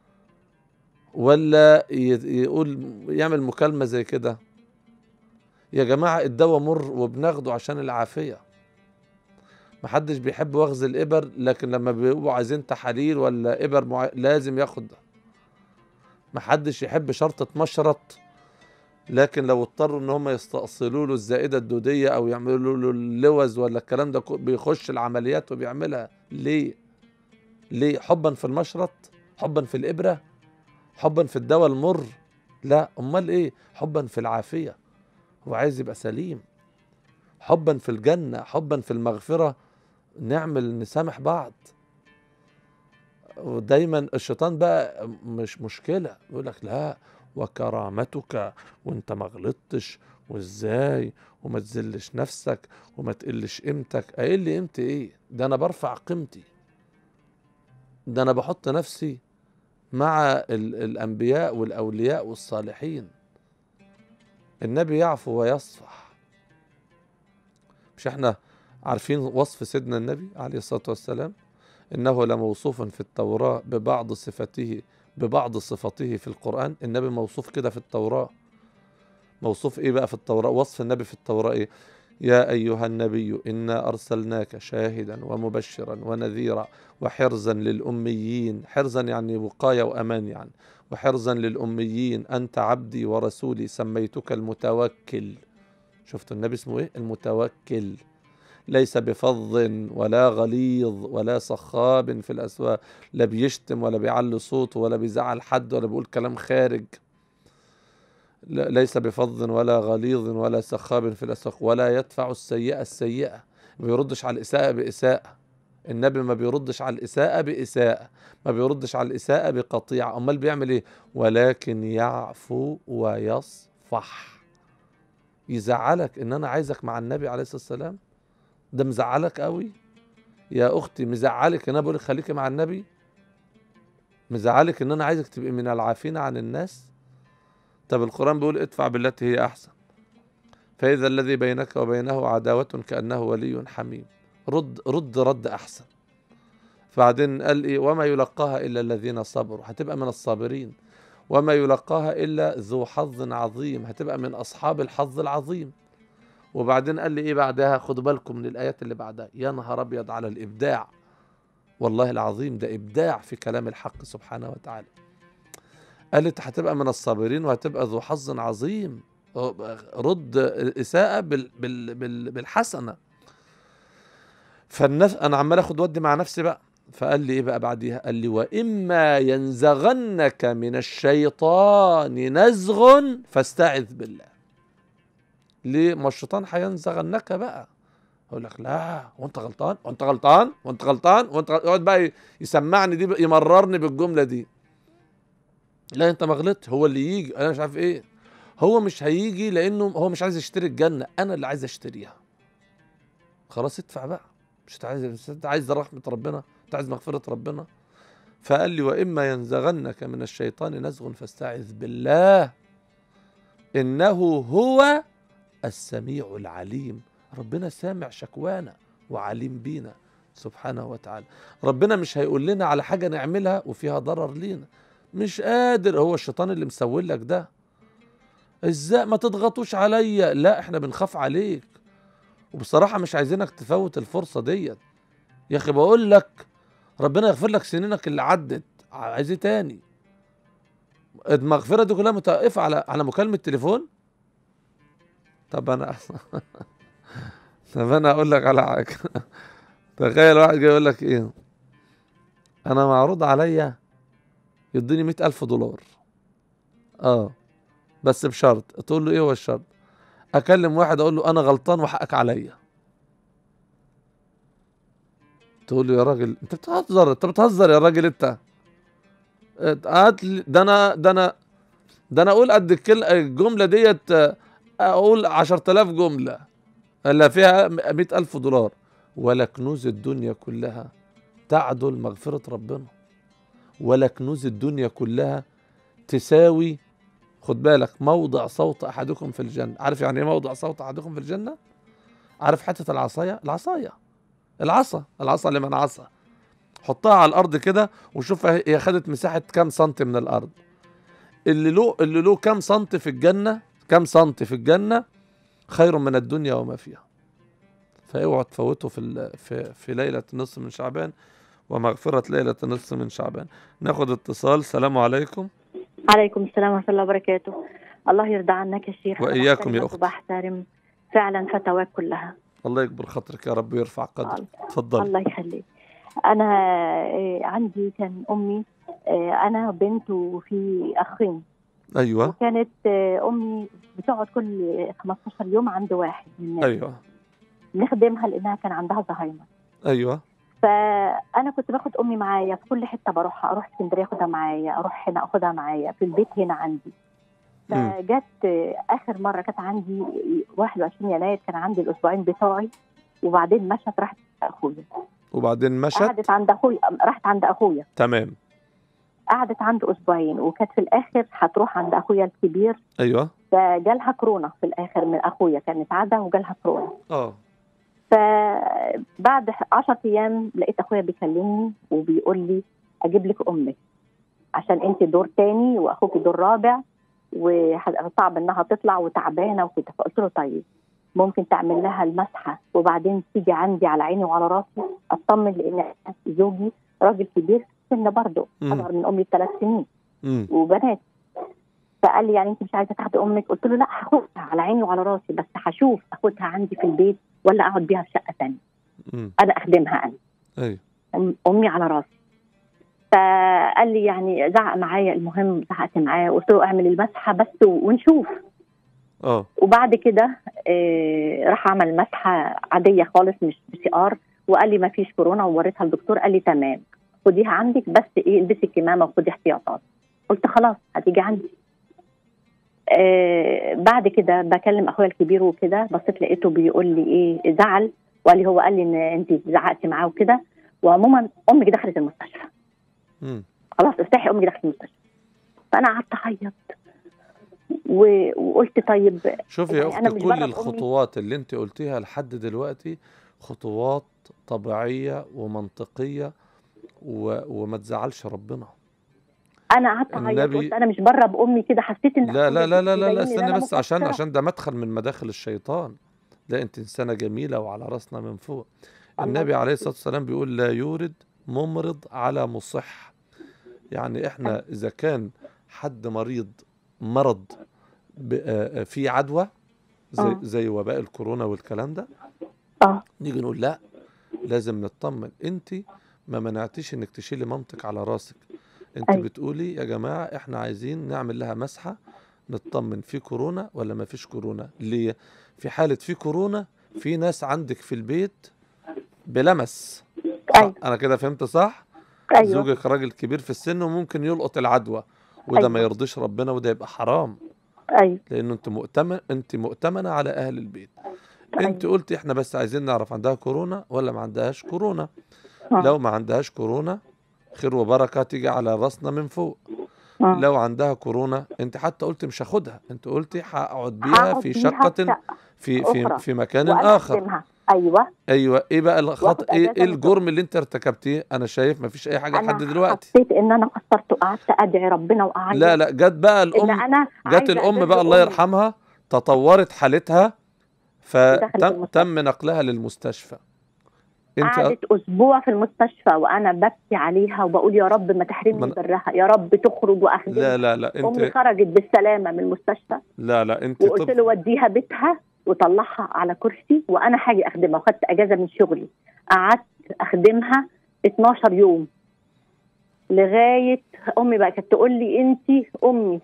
ولا ي- يقول يعمل مكالمة زي كده يا جماعة الدواء مر وبناخده عشان العافية محدش بيحب وغز الإبر لكن لما بيبقوا عايزين تحاليل ولا إبر معي... لازم ياخد ده محدش يحب شرطة مشرط لكن لو اضطروا ان هم يستأصلوا له الزائدة الدودية او يعملوا له اللوز ولا الكلام ده كو- بيخش العمليات وبيعملها ليه ليه حبا في المشرط حبا في الإبرة حبا في الدواء المر لا امال ايه حبا في العافية هو عايز يبقى سليم حبا في الجنة حبا في المغفرة نعمل نسامح بعض ودايما الشيطان بقى مش مشكلة يقول لك لا وكرامتك وانت ما غلطتش وازاي وما تذلش نفسك وما تقلش قيمتك اقل قيمتي ايه ده انا برفع قيمتي ده انا بحط نفسي مع ال- الانبياء والاولياء والصالحين النبي يعفو ويصفح مش احنا عارفين وصف سيدنا النبي عليه الصلاة والسلام إنه لموصوف في التوراة ببعض صفته ببعض صفاته في القرآن النبي موصوف كده في التوراة موصوف إيه بقى في التوراة وصف النبي في التوراة إيه يا أيها النبي إنا أرسلناك شاهدا ومبشرا ونذيرا وحرزا للأميين حرزا يعني وقاية وأمان يعني وحرزا للأميين أنت عبدي ورسولي سميتك المتوكل شفت النبي اسمه إيه المتوكل ليس بفظ ولا غليظ ولا صخاب في الأسواق لا بيشتم ولا بيعلي صوته ولا بيزعل حد ولا بيقول كلام خارج لا- ليس بفظ ولا غليظ ولا سخاب في الأسواق ولا يدفع السيئة السيئة ما بيردش على الإساءة بإساءة النبي ما بيردش على الإساءة بإساءة ما بيردش على الإساءة بقطيعة أمال بيعمل إيه ولكن يعفو ويصفح يزعلك إن أنا عايزك مع النبي عليه الصلاة والسلام ده مزعلك قوي يا اختي مزعلك ان انا بقول لك خليكي مع النبي مزعلك ان انا عايزك تبقي من العافين عن الناس طب القران بيقول ادفع بالتي هي احسن فاذا الذي بينك وبينه عداوه كانه ولي حميم رد رد رد احسن بعدين قال ايه وما يلقاها الا الذين صبروا هتبقى من الصابرين وما يلقاها الا ذو حظ عظيم هتبقى من اصحاب الحظ العظيم وبعدين قال لي ايه بعدها خدوا بالكم من الايات اللي بعدها يا نهار ابيض على الابداع والله العظيم ده ابداع في كلام الحق سبحانه وتعالى قالت هتبقى من الصابرين وهتبقى ذو حظ عظيم رد الاساءه بال بال بال بالحسنه فالنفس انا عمال اخد ودي مع نفسي بقى فقال لي ايه بقى بعديها قال لي واما ينزغنك من الشيطان نزغ فاستعذ بالله ليه ما الشيطان هينزغنك بقى اقول لك لا وانت غلطان وانت غلطان وانت غلطان وانت غلطان. يقعد بقى يسمعني دي يمررني بالجمله دي لا انت ما غلطت هو اللي يجي انا مش عارف ايه هو مش هيجي لانه هو مش عايز يشتري الجنه انا اللي عايز اشتريها خلاص ادفع بقى مش انت عايز مش انت عايز رحمه ربنا انت عايز مغفره ربنا فقال لي واما ينزغنك من الشيطان نزغ فاستعذ بالله انه هو السميع العليم ربنا سامع شكوانا وعليم بينا سبحانه وتعالى ربنا مش هيقول لنا على حاجة نعملها وفيها ضرر لينا مش قادر هو الشيطان اللي مسوي لك ده ازاي ما تضغطوش عليا لا احنا بنخاف عليك وبصراحة مش عايزينك تفوت الفرصة ديت يا اخي بقول لك ربنا يغفر لك سنينك اللي عدت عايز ايه تاني المغفرة دي كلها متوقفة على على مكالمة تليفون طب انا طب انا اقول لك على حاجه تخيل واحد جاي يقول لك ايه انا معروض عليا يديني مئة الف دولار اه بس بشرط تقول له ايه هو الشرط اكلم واحد اقول له انا غلطان وحقك عليا تقول له يا راجل انت بتهزر انت بتهزر يا راجل انت هات لي- ده انا ده انا ده انا اقول قد الكل- الجمله ديت اقول عشرة آلاف جملة اللي فيها مئة ألف دولار ولا كنوز الدنيا كلها تعدل مغفرة ربنا ولا كنوز الدنيا كلها تساوي خد بالك موضع صوت احدكم في الجنه عارف يعني ايه موضع صوت احدكم في الجنه عارف حته العصايه العصايه العصا العصا لمن عصا حطها على الارض كده وشوف هي خدت مساحه كام سنتي من الارض اللي له اللي له كام سنتي في الجنه كام سنتي في الجنه خير من الدنيا وما فيها فاوعوا تفوتوا في ال- في في ليله نصف من شعبان ومغفره ليله نصف من شعبان ناخد اتصال سلام عليكم عليكم السلام ورحمة الله وبركاته الله يرضى عنك يا شيخ أنا وإياكم يا بحترمك أختي. وبحترم فعلا فتواك كلها الله يكبر خاطرك يا رب ويرفع قدرك اتفضل الله يخليك أنا آه، عندي كان أمي آه، أنا بنت وفي أخين ايوه وكانت آه، أمي بتقعد كل 15 يوم عند واحد من الناس ايوه نخدمها لأنها كان عندها زهايمر ايوه فانا كنت باخد امي معايا في كل حته بروحها اروح اسكندريه اخدها معايا اروح هنا اخدها معايا في البيت هنا عندي مم. فجت آه، اخر مره كانت عندي 21 يناير كان عندي الاسبوعين بتوعي وبعدين مشت راحت عند اخويا وبعدين مشت قعدت عند اخويا راحت عند اخويا تمام قعدت عنده اسبوعين وكانت في الاخر هتروح عند اخويا الكبير ايوه فجالها كورونا في الاخر من اخويا كانت عاده وجالها كورونا اه فبعد 10 ايام لقيت اخويا بيكلمني وبيقول لي اجيب لك امك عشان انت دور تاني واخوك دور رابع وصعب انها تطلع وتعبانه وكده فقلت له طيب ممكن تعمل لها المسحه وبعدين تيجي عندي على عيني وعلى راسي اطمن لان أنا زوجي راجل كبير في السن برضه مم. اصغر من امي بثلاث سنين امم وبنات فقال لي يعني انت مش عايزه تاخدي امك قلت له لا هاخدها على عيني وعلى راسي بس هشوف اخدها عندي في البيت ولا اقعد بيها في شقه ثانيه امم انا اخدمها انا ايوه أم- امي على راسي فقال لي يعني زعق معايا المهم زعقت معاه وقلت له اعمل المسحه بس و- ونشوف اه وبعد كده آه، راح عمل مسحه عاديه خالص مش بي سي ار وقال لي ما فيش كورونا ووريتها الدكتور قال لي تمام خديها عندك بس ايه البسي الكمامه وخدي احتياطات قلت خلاص هتيجي عندي آه بعد كده بكلم اخويا الكبير وكده بصيت لقيته بيقول لي ايه زعل وقال لي هو قال لي ان انت زعقتي معاه وكده وعموما امك دخلت المستشفى امم خلاص افتحي امك دخلت المستشفى فانا قعدت اعيط و- وقلت طيب شوفي يا يعني أنا اختي مش كل بره بأمي. الخطوات اللي انت قلتيها لحد دلوقتي خطوات طبيعيه ومنطقيه و... وما تزعلش ربنا انا قعدت اعيط النبي- قلت انا مش بره بامي كده حسيت ان لا لا لا لا لا, لا مبين إن استنى أنا بس عشان مقصرة. عشان ده مدخل من مداخل الشيطان لا انت انسانه جميله وعلى راسنا من فوق الله النبي عليه يبارك الصلاه والسلام بيقول لا يورد ممرض على مصح يعني احنا اذا كان حد مريض مرض ب- آه، آه، فيه عدوى زي آه. زي وباء الكورونا والكلام ده اه نيجي نقول لا لازم نطمن انت ما منعتيش انك تشيلي مامتك على راسك انت أيوة. بتقولي يا جماعه احنا عايزين نعمل لها مسحه نطمن في كورونا ولا ما فيش كورونا ليه في حاله في كورونا في ناس عندك في البيت بلمس صح؟ ايوه انا كده فهمت صح ايوه زوجك راجل كبير في السن وممكن يلقط العدوى وده ما أيوة. يرضيش ربنا وده يبقى حرام ايوه لانه انت مؤتمن انت مؤتمنه على اهل البيت انت أيوة. قلتي احنا بس عايزين نعرف عندها كورونا ولا ما عندهاش كورونا آه. لو ما عندهاش كورونا خير وبركه تيجي على راسنا من فوق آه. لو عندها كورونا انت حتى قلت مش هاخدها انت قلتي هقعد بيها هقعد في بيها شقه شقة في في أخرى. في مكان وأنا اخر أخدمها. ايوه ايوه ايه بقى الخط وآخد ايه, أجازة ايه من الجرم اللي انت ارتكبتيه انا شايف ما فيش اي حاجه انا لحد دلوقتي حسيت ان انا قصرت وقعدت ادعي ربنا واعيط لا لا جت بقى ان الام انا جت عايزة الام أبر بقى الله أمي. يرحمها تطورت حالتها ودخلت فتم المستشفى. تم نقلها للمستشفى انت قعدت اسبوع في المستشفى وانا ببكي عليها وبقول يا رب ما تحرمني من- برها يا رب تخرج واخدمها لا لا لا امي انت خرجت بالسلامه من المستشفى لا لا انت وقلت طب له وديها بيتها وطلعها على كرسي وانا هاجي اخدمها وخدت اجازه من شغلي قعدت اخدمها 12 يوم لغايه امي بقى كانت تقول لي انت امي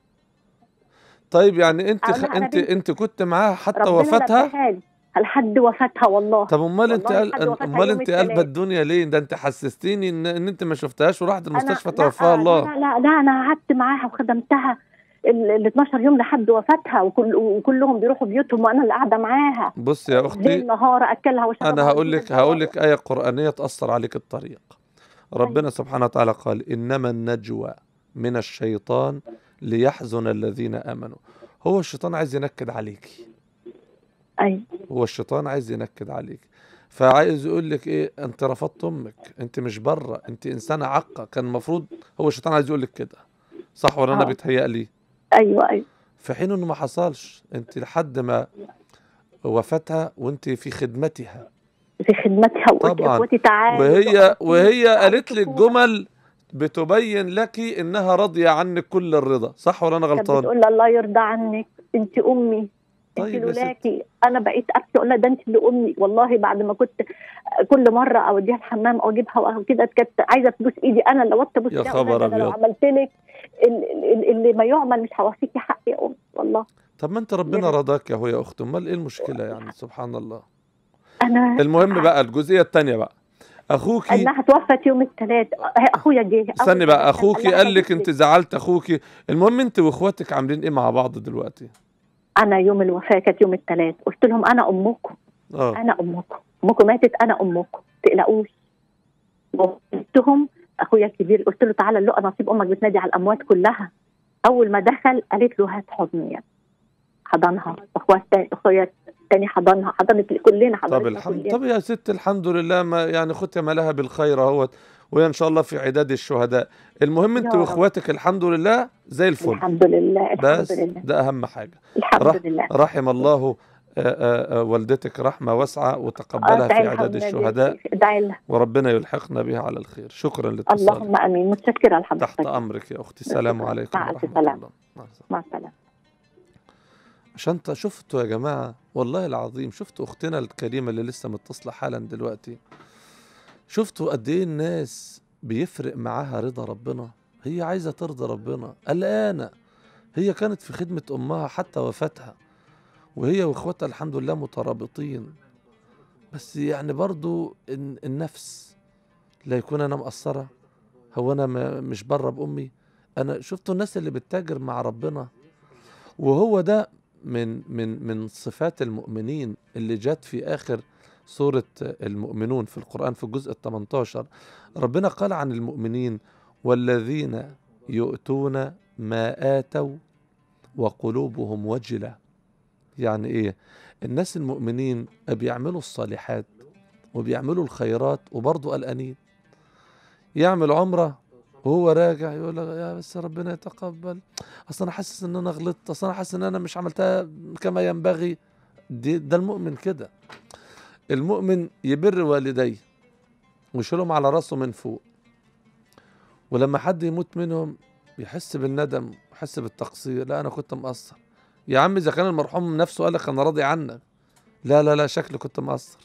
طيب يعني انت أقول خ... لها أنا انت بنتي. انت كنت معاها حتى ربنا وفاتها نبهها لي لحد وفاتها والله طب امال انت والله قل... لحد وفاتها امال يوم انت قلبة التلات. الدنيا ليه ده انت حسستيني ان, ان انت ما شفتهاش ورحت المستشفى لا توفاها الله لا لا لا انا قعدت معاها وخدمتها ال ال 12 يوم لحد وفاتها وكل وكلهم بيروحوا بيوتهم وانا اللي قاعده معاها بص يا اختي ليل نهار اكلها واشربها انا هقول وأديها لك هقول الدواء. لك ايه قرانيه تاثر عليك الطريق ربنا سبحانه وتعالى قال انما النجوى من الشيطان ليحزن الذين امنوا هو الشيطان عايز ينكد عليكي ايوه هو الشيطان عايز ينكد عليك فعايز يقول لك ايه انت رفضت امك انت مش بره انت انسانه عاقه كان المفروض هو الشيطان عايز يقول لك كده صح ولا انا آه. بيتهيألي ايوه ايوه في حين انه ما حصلش انت لحد ما وفاتها وانت في خدمتها في خدمتها وقلت طبعاً. اخواتي تعالوا وهي وهي تعالوا قالت لك شوفوها. جمل بتبين لك انها راضيه عنك كل الرضا صح ولا انا كانت غلطان بتقول لها الله يرضى عنك انت امي انت طيب يا ستي. لولاكي انا بقيت ابكي اقول لها ده انت اللي امي والله بعد ما كنت كل مره اوديها الحمام او اجيبها او كده كانت عايزه تبوس ايدي انا اللي وقت ابوس يا إيديها، أقول لها خبر ده أنا لو أبيض. عملت لك ال- ال- اللي ما يعمل مش هوفيكي حق يا امي والله طب ما انت ربنا يا رب. رضاك يا هو يا اخت امال ايه المشكله يعني سبحان الله انا المهم بقى الجزئيه الثانيه بقى اخوكي انها توفت يوم الثلاث اخويا جه استني أول بقى ما اخوكي لها قال لك هجيب انت زعلت اخوكي المهم انت واخواتك عاملين ايه مع بعض دلوقتي انا يوم الوفاه كانت يوم الثلاث قلت لهم انا امكم اه انا امكم امكم ماتت انا امكم تقلقوش قلتهم اخويا الكبير قلت له تعالى اللقى نصيب امك بتنادي على الاموات كلها اول ما دخل قالت له هات حضني يعني حضنها اخوات تاني اخويا تاني حضنها حضنت كلنا حضنتنا طب الحمد كلنا. طب يا ست الحمد لله ما يعني ختم لها بالخير اهوت وهي ان شاء الله في عداد الشهداء المهم انت يا رب. واخواتك الحمد لله زي الفل الحمد لله الحمد بس لله ده اهم حاجه الحمد رح لله رحم الله آه، آه، آه، والدتك رحمه واسعه وتقبلها في ادعي لها عداد ونادي الشهداء ادعي لها وربنا يلحقنا بها على الخير شكرا لاتصالك اللهم امين متشكره لحضرتك تحت امرك يا اختي السلام عليكم مع ألف ورحمه سلامة. الله مع السلامة. مع السلامه عشان ت- شفتوا يا جماعة والله العظيم شفتوا أختنا الكريمة اللي لسه متصلة حالا دلوقتي شفتوا قد إيه الناس بيفرق معاها رضا ربنا هي عايزة ترضى ربنا قلقانة هي كانت في خدمة أمها حتى وفاتها وهي وإخواتها الحمد لله مترابطين بس يعني برضو الن- النفس لا يكون أنا مقصرة هو أنا ما- مش بره بأمي أنا شفتوا الناس اللي بتتاجر مع ربنا وهو ده من من من صفات المؤمنين اللي جت في آخر سورة المؤمنون في القرآن في الجزء ال 18 ربنا قال عن المؤمنين والذين يؤتون ما آتوا وقلوبهم وجلة يعني إيه الناس المؤمنين بيعملوا الصالحات وبيعملوا الخيرات وبرضه قلقانين يعمل عمرة وهو راجع يقول لك يا بس ربنا يتقبل اصل انا حاسس ان انا غلطت اصل انا حاسس ان انا مش عملتها كما ينبغي دي ده المؤمن كده المؤمن يبر والديه ويشيلهم على راسه من فوق ولما حد يموت منهم يحس بالندم ويحس بالتقصير لا انا كنت مقصر يا عم اذا كان المرحوم نفسه قال لك انا راضي عنك لا لا لا شكلي كنت مقصر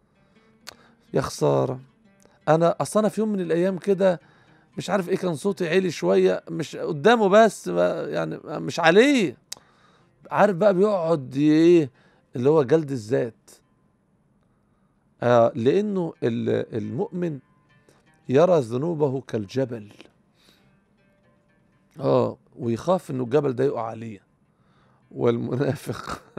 يا خساره انا اصل انا في يوم من الايام كده مش عارف ايه كان صوتي عالي شويه مش قدامه بس ما- يعني مش عليه عارف بقى بيقعد ايه اللي هو جلد الذات آه لانه ال- المؤمن يرى ذنوبه كالجبل اه ويخاف انه الجبل ده يقع عليه والمنافق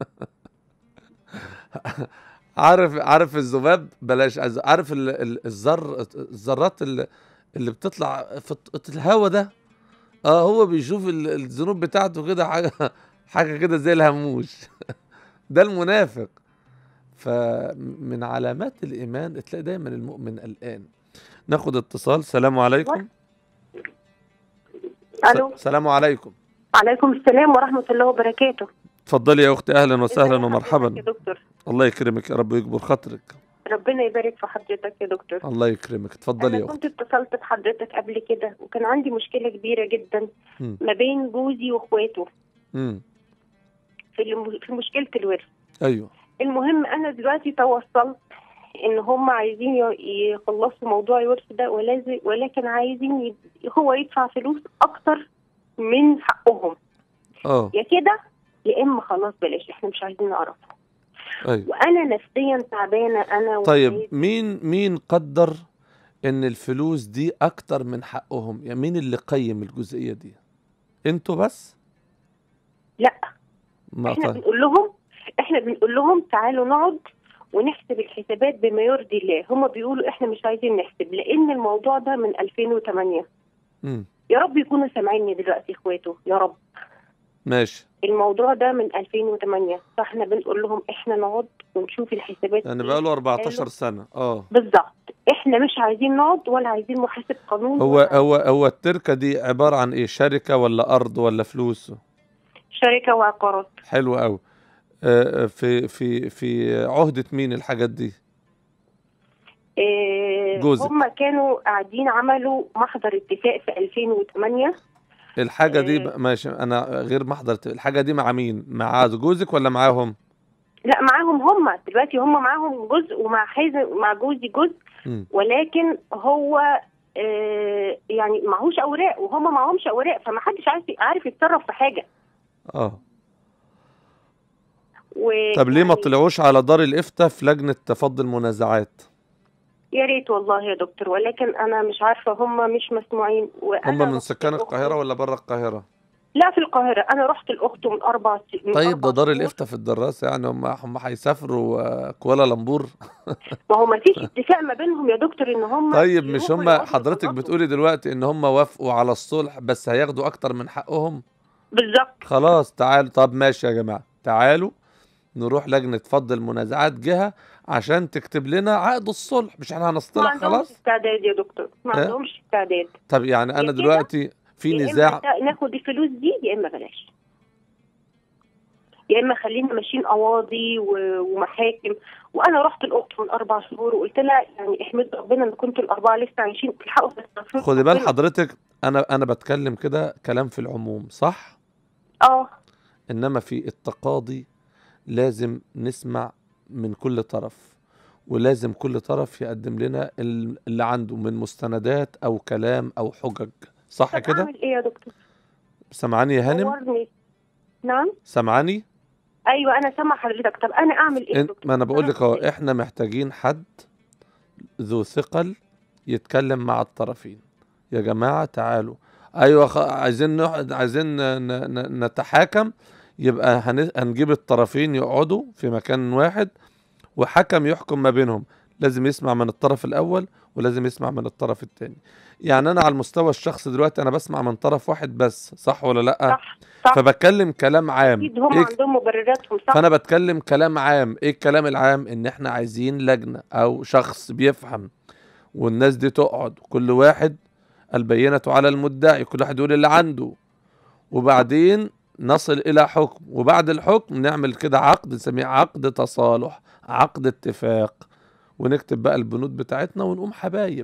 عارف عارف الذباب بلاش عايز- عارف ال- ال- الذر الذرات اللي, اللي بتطلع في الط- الهوا ده اه هو بيشوف ال- الذنوب بتاعته كده حاجه حاجه كده زي الهموش ده المنافق فمن علامات الايمان تلاقي دايما المؤمن قلقان ناخد اتصال سلام عليكم الو س- سلام عليكم عليكم السلام ورحمه الله وبركاته اتفضلي يا اختي اهلا وسهلا ازي ومرحبا حضرتك يا دكتور الله يكرمك يا رب ويكبر خاطرك ربنا يبارك في حضرتك يا دكتور الله يكرمك اتفضلي انا يا كنت اختي اتصلت بحضرتك قبل كده وكان عندي مشكله كبيره جدا مم. ما بين جوزي واخواته امم في الم- في مشكله الورث ايوه المهم انا دلوقتي توصلت ان هم عايزين ي- يخلصوا موضوع الورث ده ولازم ولكن عايزين ي- هو يدفع فلوس اكتر من حقهم اه يا كده يا اما خلاص بلاش احنا مش عايزين نعرفه ايوه وانا نفسيا تعبانه انا طيب وولادي. مين مين قدر ان الفلوس دي اكتر من حقهم يعني مين اللي قيم الجزئيه دي انتوا بس لا ما احنا طيب. بنقول لهم احنا بنقول لهم تعالوا نقعد ونحسب الحسابات بما يرضي الله هم بيقولوا احنا مش عايزين نحسب لان الموضوع ده من 2008 مم. يا رب يكونوا سامعيني دلوقتي اخواته يا رب ماشي الموضوع ده من 2008 فاحنا بنقول لهم احنا نقعد ونشوف الحسابات يعني إيه. بقاله 14 قالوا سنة اه بالظبط احنا مش عايزين نقعد ولا عايزين محاسب قانون هو ولا هو هو التركة دي عبارة عن ايه شركة ولا أرض ولا فلوس شركه وعقارات حلو قوي آه، في في في عهدة مين الحاجات دي إيه جوزك. هم كانوا قاعدين عملوا محضر اتفاق في 2008 الحاجة دي آه. ب- ماشي أنا غير محضر الحاجة دي مع مين مع جوزك ولا معاهم لا معاهم هم دلوقتي هم معاهم جزء ومع حازم مع جوزي جزء مم. ولكن هو آه يعني معهوش اوراق وهم معهمش اوراق فما حدش عارف عارف يتصرف في حاجه اه و طب ليه ما يعني طلعوش على دار الإفتاء في لجنة تفضي المنازعات يا ريت والله يا دكتور ولكن انا مش عارفه هم مش مسموعين وأنا هم من رحت سكان الأخت- القاهرة ولا بره القاهرة لا في القاهره انا رحت الاخت من اربع س- من طيب أربع ده دار شهور. الإفتاء في الدراسة يعني هم هم هيسافروا آه، كوالالمبور ما هو ما فيش اتفاق ما بينهم يا دكتور ان هم طيب مش يروحوا هم يقعدوا حضرتك يخلصوا. بتقولي دلوقتي ان هم وافقوا على الصلح بس هياخدوا اكتر من حقهم بالظبط خلاص تعالوا طب ماشي يا جماعة تعالوا نروح لجنة فض المنازعات جهة عشان تكتب لنا عقد الصلح مش احنا ما هنصطلح عندهمش خلاص استعداد يا دكتور ما إيه؟ عندهمش استعداد طب يعني يا انا كده، دلوقتي في يا نزاع اما تا- ناخد الفلوس دي يا اما بلاش يا اما خلينا ماشيين قواضي و- ومحاكم وانا رحت الاخت من اربع شهور وقلت لها يعني احمد ربنا ان كنتوا الاربعه لسه عايشين تلحقوا تستغفروا خدي بال ربنا. حضرتك انا انا بتكلم كده كلام في العموم صح اه انما في التقاضي لازم نسمع من كل طرف ولازم كل طرف يقدم لنا ال- اللي عنده من مستندات او كلام او حجج صح طب كده اعمل ايه يا دكتور سامعاني يا هانم نورني. نعم سامعاني ايوه انا سامع حضرتك طب انا اعمل ايه يا إن- دكتور ما انا بقول لك اهو أعمل إيه؟ احنا محتاجين حد ذو ثقل يتكلم مع الطرفين يا جماعة تعالوا ايوه خ... عايزين نقعد عايزين ن... ن... نتحاكم يبقى هن... هنجيب الطرفين يقعدوا في مكان واحد وحكم يحكم ما بينهم لازم يسمع من الطرف الاول ولازم يسمع من الطرف الثاني يعني انا على المستوى الشخصي دلوقتي انا بسمع من طرف واحد بس صح ولا لا صح صح فبتكلم كلام عام اكيد هم إيه عندهم مبرراتهم صح فانا بتكلم كلام عام ايه الكلام العام ان احنا عايزين لجنة او شخص بيفهم والناس دي تقعد كل واحد البينة على المدعي كل واحد يقول اللي عنده وبعدين نصل الى حكم وبعد الحكم نعمل كده عقد نسميه عقد تصالح عقد اتفاق ونكتب بقى البنود بتاعتنا ونقوم حبايب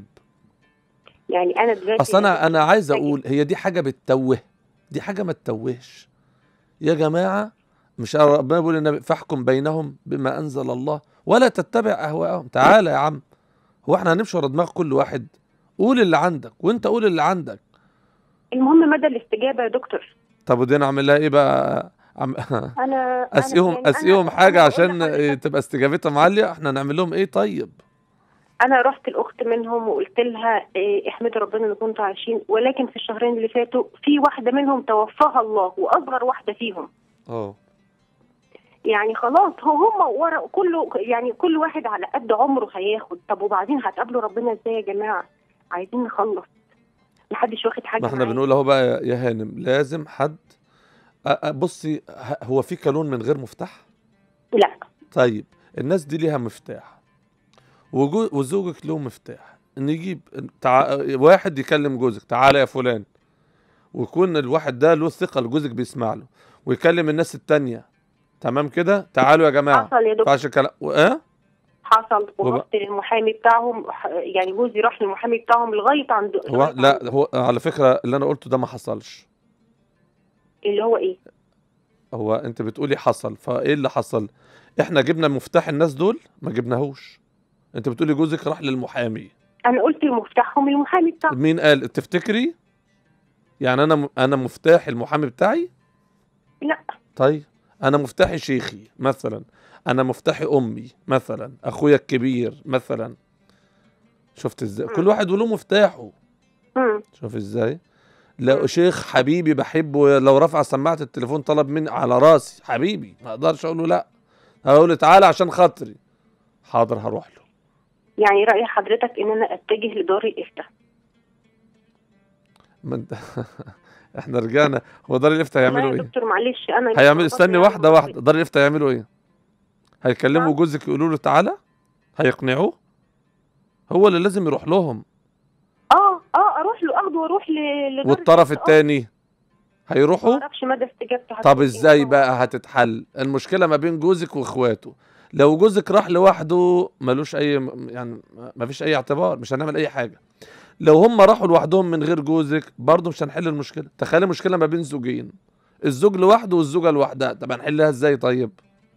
يعني انا دلوقتي اصل انا انا عايز محتاجة. اقول هي دي حاجه بتتوه دي حاجه ما تتوهش يا جماعه مش ربنا بيقول النبي فاحكم بينهم بما انزل الله ولا تتبع اهواءهم تعالى يا عم هو احنا هنمشي ورا دماغ كل واحد قول اللي عندك وانت قول اللي عندك المهم مدى الاستجابه يا دكتور طب ودي نعمل لها ايه بقى عم انا اسقيهم أنا يعني اسقيهم أنا- حاجه أنا أقول عشان لحضرتك، تبقى استجابتهم عاليه احنا نعمل لهم ايه طيب انا رحت الاخت منهم وقلت لها إيه، احمدي ربنا ان كنتوا عايشين ولكن في الشهرين اللي فاتوا في واحده منهم توفاها الله واصغر واحده فيهم اه يعني خلاص هو هم ورا كله يعني كل واحد على قد عمره هياخد طب وبعدين هتقابلوا ربنا ازاي يا جماعه عايزين نخلص محدش واخد حاجه ما احنا معاه. بنقول اهو بقى يا- يا هانم لازم حد أ- أ- بصي ه- هو في كالون من غير مفتاح لا طيب الناس دي ليها مفتاح وجو- وزوجك له مفتاح نجيب تع... واحد يكلم جوزك تعالى يا فلان ويكون الواحد ده له ثقة لجوزك بيسمع له ويكلم الناس التانية تمام كده تعالوا يا جماعة حصل يا دكتور فعش كلام اه حصل وب- ورحت للمحامي بتاعهم ح- يعني جوزي راح للمحامي بتاعهم لغايه عند هو لغاية لا عند- هو على فكرة اللي انا قلته ده ما حصلش اللي هو ايه هو انت بتقولي حصل فايه اللي حصل احنا جبنا مفتاح الناس دول ما جبناهوش انت بتقولي جوزك راح للمحامي انا قلت مفتاحهم المحامي بتاعهم مين قال تفتكري يعني انا م- انا مفتاح المحامي بتاعي لا طيب انا مفتاحي شيخي مثلا انا مفتاحي امي مثلا اخويا الكبير مثلا شفت ازاي كل واحد وله مفتاحه مم. شوف ازاي لا شيخ حبيبي بحبه لو رفع سماعة التليفون طلب مني على راسي حبيبي ما اقدرش اقول له لا هقول له تعالى عشان خاطري حاضر هروح له يعني راي حضرتك ان انا اتجه لدار الافتاء ما انت احنا رجعنا هو دار الافتاء والله هيعملوا يا ايه دكتور معلش انا هيعمل استني يعني واحده ما- واحده دار الافتاء هيعملوا ايه هيكلموا نعم. جوزك يقولوا له تعالى هيقنعوه هو اللي لازم يروح لهم اه اه اروح له اخده واروح ل- لدار والطرف الفتاة. التاني ما هيروحوا اعرفش مدى استجابته طب هتكون إيه ازاي طبعاً. بقى هتتحل المشكله ما بين جوزك واخواته لو جوزك راح لوحده ملوش اي يعني ما فيش اي اعتبار مش هنعمل اي حاجه لو هم راحوا لوحدهم من غير جوزك برضه مش هنحل المشكله تخيل مشكله ما بين زوجين الزوج لوحده والزوجه لوحدها طب هنحلها ازاي طيب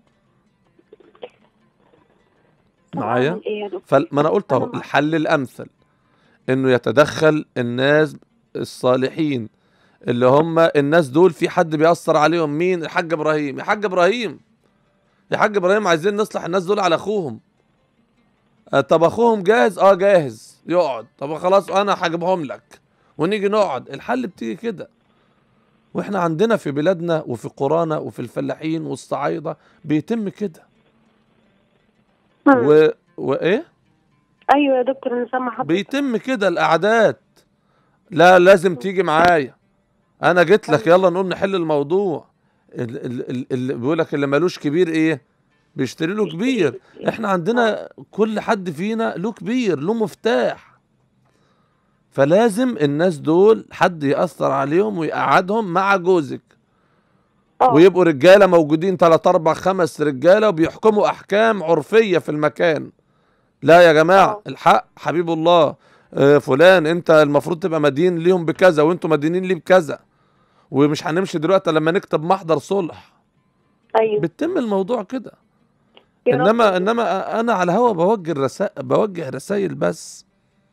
طب معايا أعمل ايه يا دكتور فما انا قلت اهو أنا معاك. الحل الامثل انه يتدخل الناس الصالحين اللي هم الناس دول في حد بيأثر عليهم مين الحاج ابراهيم يا حاج ابراهيم يا حاج ابراهيم عايزين نصلح الناس دول على اخوهم آه، طب اخوهم جاهز اه جاهز يقعد طب خلاص انا هجيبهم لك ونيجي نقعد الحل بتيجي كده واحنا عندنا في بلادنا وفي قرانا وفي الفلاحين والصعايده بيتم كده مم. و... وايه ايوه يا دكتور انا سامعه حضرتك بيتم كده القعدات لا لازم تيجي معايا انا جيت لك يلا نقول نحل الموضوع ال- ال- ال- اللي بيقول لك اللي مالوش كبير ايه بيشتري له كبير احنا عندنا كل حد فينا له كبير له مفتاح فلازم الناس دول حد يأثر عليهم ويقعدهم مع جوزك اه ويبقوا رجاله موجودين 3 4 5 رجاله وبيحكموا احكام عرفيه في المكان لا يا جماعه آه. الحق حبيب الله آه، فلان انت المفروض تبقى مدين ليهم بكذا وانتوا مدينين ليه بكذا ومش هنمشي دلوقتي لما نكتب محضر صلح ايوه بتتم الموضوع كده يا رب. انما انما انا على الهوا بوجه رسائل بوجه رسائل بس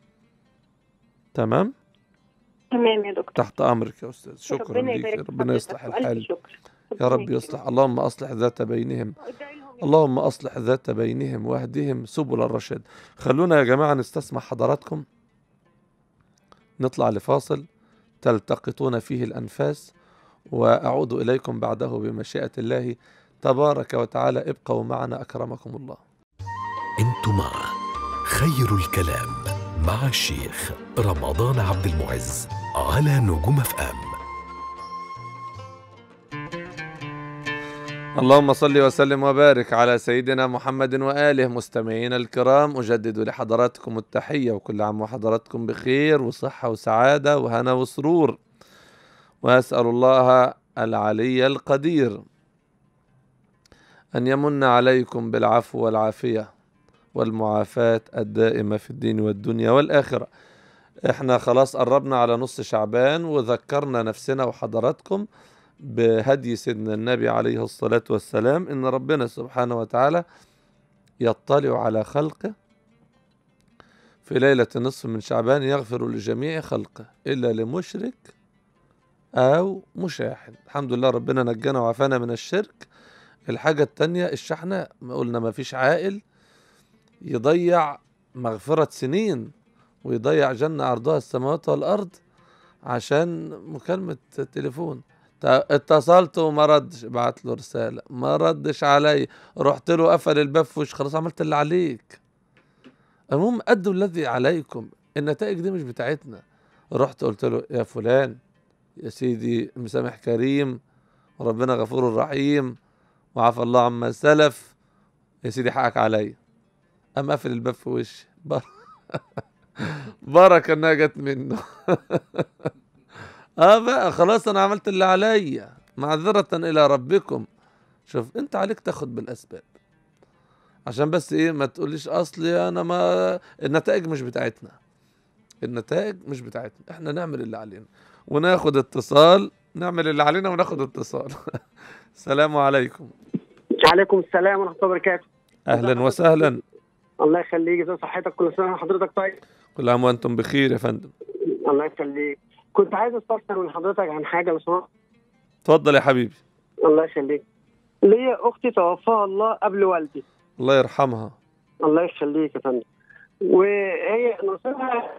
تمام تمام يا دكتور تحت امرك يا استاذ شكرا ربنا ليك يبارك في ربنا يصلح حضرتك، وألف الحال شكر يا ربنا رب يكرمك. يصلح اللهم اصلح ذات بينهم ادعي لهم يا اللهم اصلح ذات بينهم واهدهم سبل الرشاد خلونا يا جماعه نستسمع حضراتكم نطلع لفاصل تلتقطون فيه الانفاس واعود اليكم بعده بمشيئه الله تبارك وتعالى ابقوا معنا اكرمكم الله انتم مع خير الكلام مع الشيخ رمضان عبد المعز على نجوم اف ام اللهم صل وسلم وبارك على سيدنا محمد واله مستمعينا الكرام اجدد لحضراتكم التحيه وكل عام وحضراتكم بخير وصحه وسعاده وهنا وسرور واسال الله العلي القدير ان يمن عليكم بالعفو والعافيه والمعافاه الدائمه في الدين والدنيا والاخره احنا خلاص قربنا على نص شعبان وذكرنا نفسنا وحضراتكم بهدي سيدنا النبي عليه الصلاة والسلام إن ربنا سبحانه وتعالى يطلع على خلقه في ليلة نصف من شعبان يغفر لجميع خلقه إلا لمشرك أو مشاحن الحمد لله ربنا نجانا وعافانا من الشرك الحاجة التانية الشحناء ما قلنا ما فيش عائل يضيع مغفرة سنين ويضيع جنة عرضها السماوات والأرض عشان مكالمة تليفون تا- اتصلت وما ردش بعت له رسالة ما ردش علي رحت له قفل الباب في وش خلاص عملت اللي عليك المهم أدوا الذي عليكم النتائج دي مش بتاعتنا رحت قلت له يا فلان يا سيدي مسامح كريم وربنا غفور رحيم وعفى الله عما سلف يا سيدي حقك عليا قام قافل الباب في وشي بر... بركة انها جت منه اه بقى خلاص انا عملت اللي عليا معذرة الى ربكم شوف انت عليك تاخد بالاسباب عشان بس ايه ما تقوليش اصلي انا ما النتائج مش بتاعتنا النتائج مش بتاعتنا احنا نعمل اللي علينا وناخد اتصال نعمل اللي علينا وناخد اتصال السلام عليكم عليكم السلام ورحمه الله وبركاته اهلا وسهلا الله يخليك ازي صحتك كل سنه وحضرتك طيب كل عام وانتم بخير يا فندم الله يخليك كنت عايز استفسر من حضرتك عن حاجه لو سمحت اتفضل يا حبيبي الله يخليك ليا اختي توفاها الله قبل والدي الله يرحمها الله يخليك يا فندم وهي نصيبها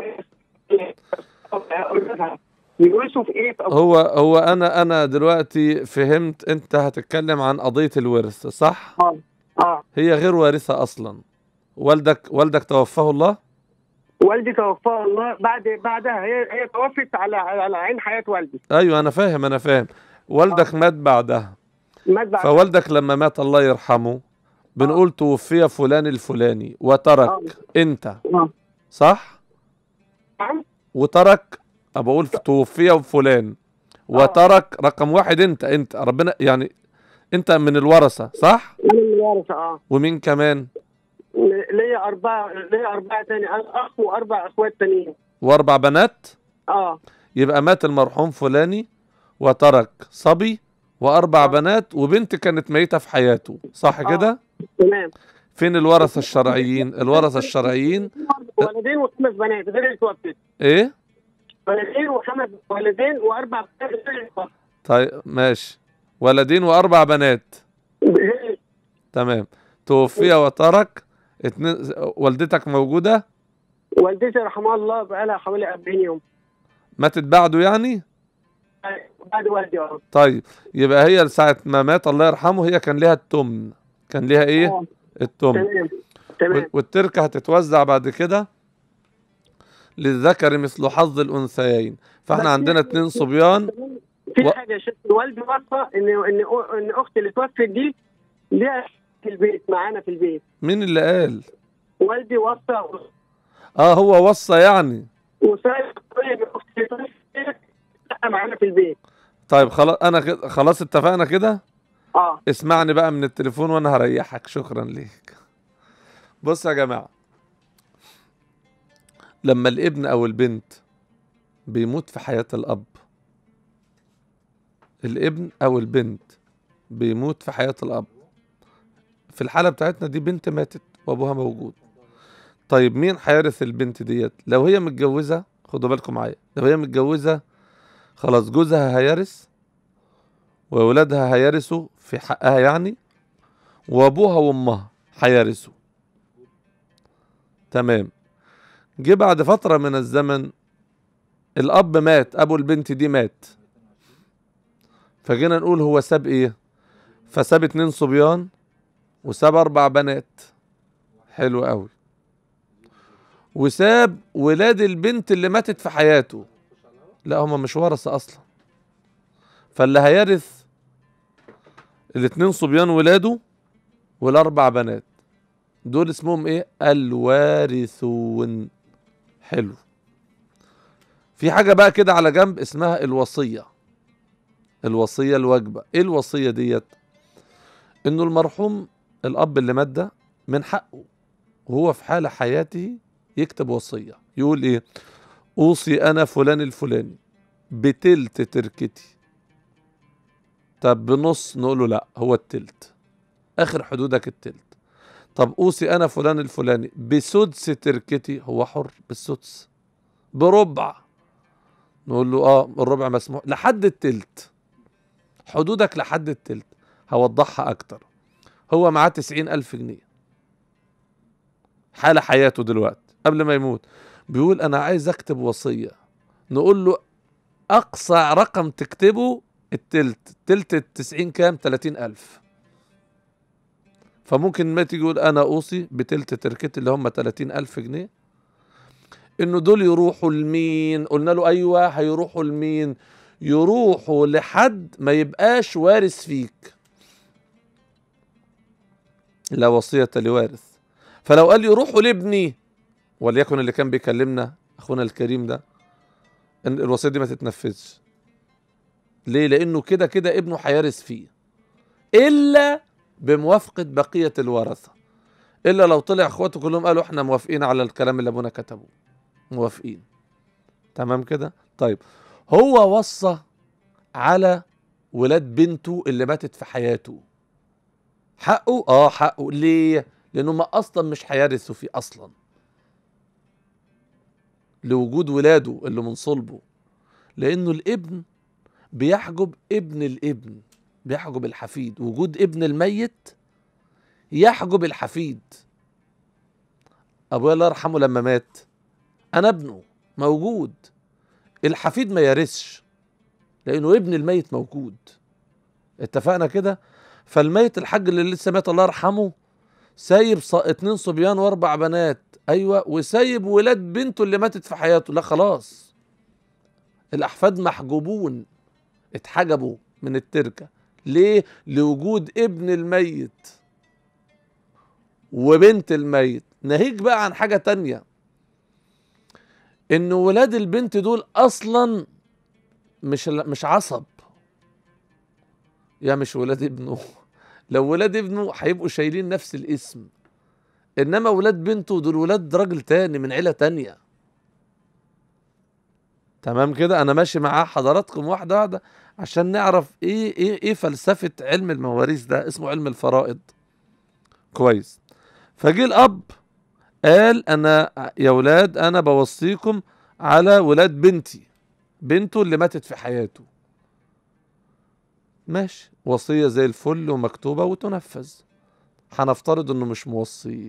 يورثوا في ايه في أبو... هو هو انا انا دلوقتي فهمت انت هتتكلم عن قضية الورث صح اه اه هي غير وارثة اصلا والدك والدك توفاه الله والدي توفاه الله بعد بعدها هي هي توفت على على عين حياه والدي ايوه انا فاهم انا فاهم والدك مات بعدها مات بعد فوالدك لما مات الله يرحمه بنقول توفي فلان الفلاني وترك آه. انت آه. صح نعم. وترك بقول توفي فلان وترك رقم واحد انت انت ربنا يعني انت من الورثه صح انا من الورثه اه ومين كمان ليا اربعه ليا اربعه تاني انا اخ واربع اخوات تانيين واربع بنات اه يبقى مات المرحوم فلاني وترك صبي واربع آه. بنات وبنت كانت ميته في حياته صح آه. كده تمام فين الورثه الشرعيين الورثه الشرعيين ولدين وخمس بنات غير اللي توفت ايه ولدين وخمس ولدين واربع بنات غير اللي توفت طيب ماشي ولدين واربع بنات غير- تمام توفي وترك اتنين والدتك موجوده والدتي رحمها الله بقى لها حوالي 40 يوم ماتت بعده يعني بعد والدي اه طيب يبقى هي ساعه ما مات الله يرحمه هي كان ليها التمن كان ليها ايه آه. التمن تمام تمام والتركه هتتوزع بعد كده للذكر مثل حظ الانثيين فاحنا بس عندنا في- اتنين صبيان في و- حاجه يا شيخ والدي وصى ان ان ان اختي اللي توفت دي ليها في البيت معانا في البيت مين اللي قال والدي وصى اه هو وصى يعني وسائل ان اختي اللي توفت دي لا معانا في البيت طيب خلاص انا كده خلاص اتفقنا كده اه اسمعني بقى من التليفون وانا هريحك شكرا ليك بص يا جماعة لما الابن او البنت بيموت في حياة الاب الابن او البنت بيموت في حياة الاب في الحالة بتاعتنا دي بنت ماتت وابوها موجود طيب مين هيرث البنت ديت لو هي متجوزة خدوا بالكم معايا لو هي متجوزة خلاص جوزها هيرث وولادها هيرثوا في حقها يعني وابوها وامها هيرثوا تمام جه بعد فترة من الزمن الأب مات أبو البنت دي مات فجينا نقول هو ساب إيه فساب اتنين صبيان وساب أربع بنات حلو قوي وساب ولاد البنت اللي ماتت في حياته لا هما مش ورثة أصلا فاللي هيرث الاتنين صبيان ولاده والاربع بنات دول اسمهم ايه الوارثون حلو في حاجة بقى كده على جنب اسمها الوصية الوصية الواجبة ايه الوصية ديت انه المرحوم الاب اللي مات ده من حقه وهو في حال حياته يكتب وصية يقول ايه اوصي انا فلان الفلاني بتلت تركتي طب بنص نقول له لا هو التلت اخر حدودك التلت طب اوصي انا فلان الفلاني بسدس تركتي هو حر بالسدس بربع نقول له اه الربع مسموح لحد التلت حدودك لحد التلت هوضحها اكتر هو معاه تسعين الف جنيه حال حياته دلوقتي قبل ما يموت بيقول انا عايز اكتب وصية نقول له اقصى رقم تكتبه التلت تلت التسعين كام تلاتين ألف فممكن ما تيجي يقول أنا أوصي بتلت تركتي اللي هم تلاتين ألف جنيه إنه دول يروحوا لمين قلنا له أيوة هيروحوا لمين يروحوا لحد ما يبقاش وارث فيك لا وصية لوارث فلو قال يروحوا لابني وليكن اللي كان بيكلمنا أخونا الكريم ده إن الوصية دي ما تتنفذش ليه؟ لأنه كده كده ابنه هيرث فيه إلا بموافقة بقية الورثة إلا لو طلع إخواته كلهم قالوا إحنا موافقين على الكلام اللي أبونا كتبه موافقين تمام كده؟ طيب هو وصى على ولاد بنته اللي ماتت في حياته حقه؟ آه حقه ليه؟ لأنه ما أصلا مش هيرثوا فيه أصلا لوجود ولاده اللي من صلبه لأنه الابن بيحجب ابن الابن بيحجب الحفيد وجود ابن الميت يحجب الحفيد ابويا الله يرحمه لما مات انا ابنه موجود الحفيد ما يرثش لانه ابن الميت موجود اتفقنا كده فالميت الحاج اللي لسه مات الله يرحمه سايب ص... اتنين صبيان واربع بنات ايوه وسايب ولاد بنته اللي ماتت في حياته لا خلاص الاحفاد محجوبون اتحجبوا من التركه ليه لوجود ابن الميت وبنت الميت ناهيك بقى عن حاجه تانية ان ولاد البنت دول اصلا مش مش عصب يا مش ولاد ابنه لو ولاد ابنه هيبقوا شايلين نفس الاسم انما ولاد بنته دول ولاد راجل تاني من عيله تانية تمام كده انا ماشي مع حضراتكم واحده واحده عشان نعرف ايه ايه ايه فلسفه علم المواريث ده اسمه علم الفرائض كويس فجه الاب قال انا يا ولاد انا بوصيكم على ولاد بنتي بنته اللي ماتت في حياته ماشي وصيه زي الفل ومكتوبه وتنفذ هنفترض انه مش موصي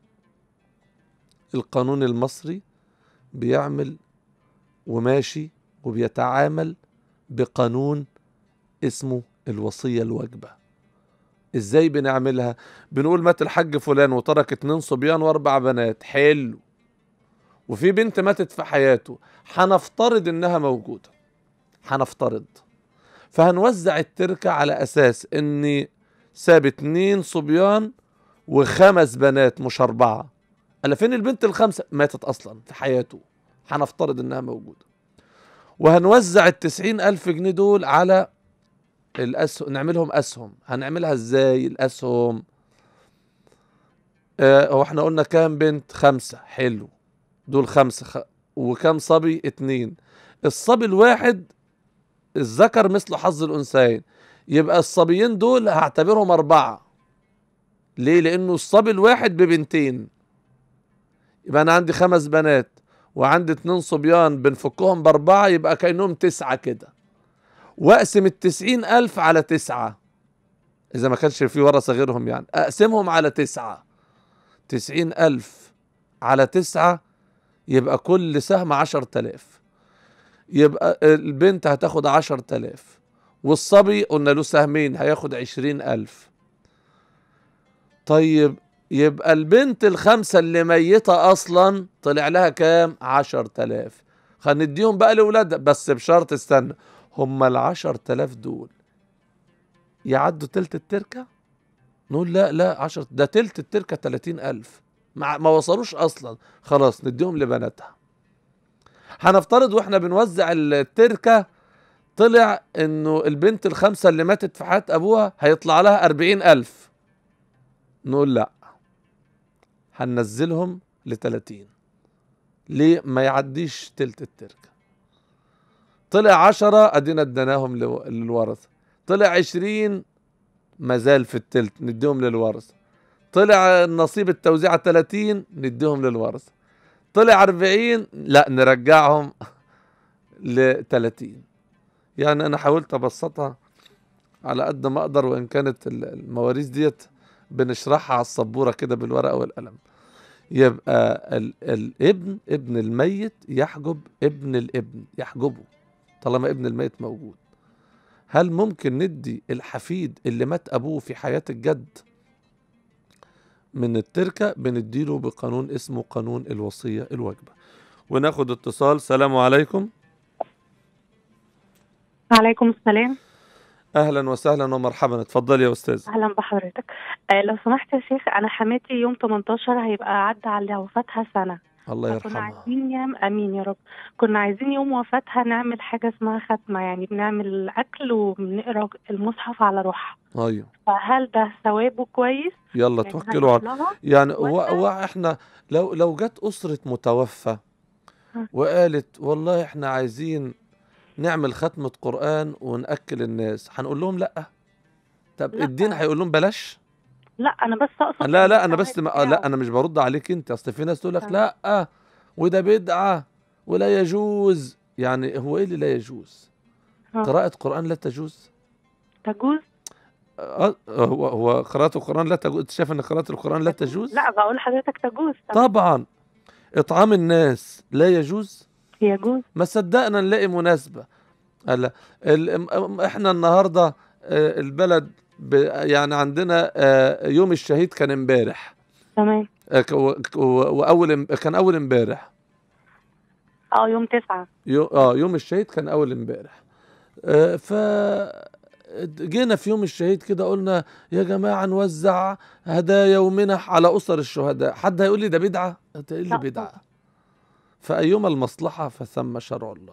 القانون المصري بيعمل وماشي وبيتعامل بقانون اسمه الوصية الواجبة ازاي بنعملها بنقول مات الحاج فلان وترك اتنين صبيان واربع بنات حلو وفي بنت ماتت في حياته هنفترض انها موجودة هنفترض فهنوزع التركة على اساس ان ساب اتنين صبيان وخمس بنات مش اربعة قال فين البنت الخامسة ماتت اصلا في حياته هنفترض انها موجودة وهنوزع التسعين ألف جنيه دول على الأسهم نعملهم أسهم هنعملها إزاي الأسهم آه هو احنا قلنا كام بنت خمسة حلو دول خمسة خ... وكام صبي اتنين الصبي الواحد الذكر مثل حظ الأنثيين يبقى الصبيين دول هعتبرهم أربعة ليه؟ لأنه الصبي الواحد ببنتين يبقى أنا عندي خمس بنات وعندي اتنين صبيان بنفكهم بأربعة يبقى كأنهم تسعة كده وأقسم التسعين ألف على تسعة إذا ما كانش في ورثة غيرهم يعني أقسمهم على تسعة تسعين ألف على تسعة يبقى كل سهم عشر تلاف يبقى البنت هتاخد عشر تلاف والصبي قلنا له سهمين هياخد عشرين ألف طيب يبقى البنت الخمسة اللي ميتة أصلا طلع لها كام عشر تلاف هنديهم بقى لأولادها بس بشرط استنى هم العشر تلاف دول يعدوا تلت التركة نقول لا لا عشر ده تلت التركة تلاتين ألف ما, ما وصلوش أصلا خلاص نديهم لبناتها هنفترض واحنا بنوزع التركة طلع انه البنت الخمسة اللي ماتت في حياة ابوها هيطلع لها أربعين ألف نقول لا هننزلهم لتلاتين ليه ما يعديش تلت التركة طلع عشرة ادينا اديناهم لو- للورثة طلع عشرين مازال في التلت نديهم للورثة طلع نصيب التوزيع 30 نديهم للورثة طلع 40 لا نرجعهم ل 30 يعني انا حاولت ابسطها على قد ما اقدر وان كانت ال- المواريث ديت بنشرحها على السبوره كده بالورقه والقلم يبقى ال الابن ابن الميت يحجب ابن الابن يحجبه طالما ابن الميت موجود هل ممكن ندي الحفيد اللي مات ابوه في حياه الجد من التركه بنديله بقانون اسمه قانون الوصيه الواجبه وناخد اتصال سلام عليكم وعليكم السلام اهلا وسهلا ومرحبا اتفضلي يا استاذ اهلا بحضرتك آه لو سمحت يا شيخ انا حماتي يوم 18 هيبقى عدى على وفاتها سنه الله فكنا يرحمها عايزين يوم امين يا رب كنا عايزين يوم وفاتها نعمل حاجه اسمها ختمه يعني بنعمل اكل وبنقرا المصحف على روحها ايوه فهل ده ثوابه كويس يلا يعني توكلوا على هنروح لها؟ يعني و... ولا- واحنا لو لو جت اسره متوفى ها. وقالت والله احنا عايزين نعمل ختمه قران وناكل الناس هنقول لهم لا طب لا. الدين هيقول لهم بلاش لا انا بس اقصد لا لا انا الثواب بس ما... بتاعه. لا انا مش برد عليك انت اصل في ناس تقول لك تمام. لا وده بدعه ولا يجوز يعني هو ايه اللي لا يجوز ها. قراءه قران لا تجوز تجوز أه هو هو قراءة القرآن لا تجوز أنت شايف إن قراءة القرآن لا تجوز؟ لا بقول لحضرتك تجوز طبعا إطعام الناس لا يجوز يجوز ما صدقنا نلاقي مناسبة هلا ال- م- احنا النهارده آه، البلد ب- يعني عندنا آه، يوم الشهيد كان امبارح تمام آه، ك- و- ك- و- واول ام- كان اول امبارح اه يوم تسعة يو اه يوم الشهيد كان اول امبارح آه ف جينا في يوم الشهيد كده قلنا يا جماعه نوزع هدايا ومنح على اسر الشهداء حد هيقول لي ده بدعه ده ايه اللي لا بدعه فايما المصلحه فثم شرع الله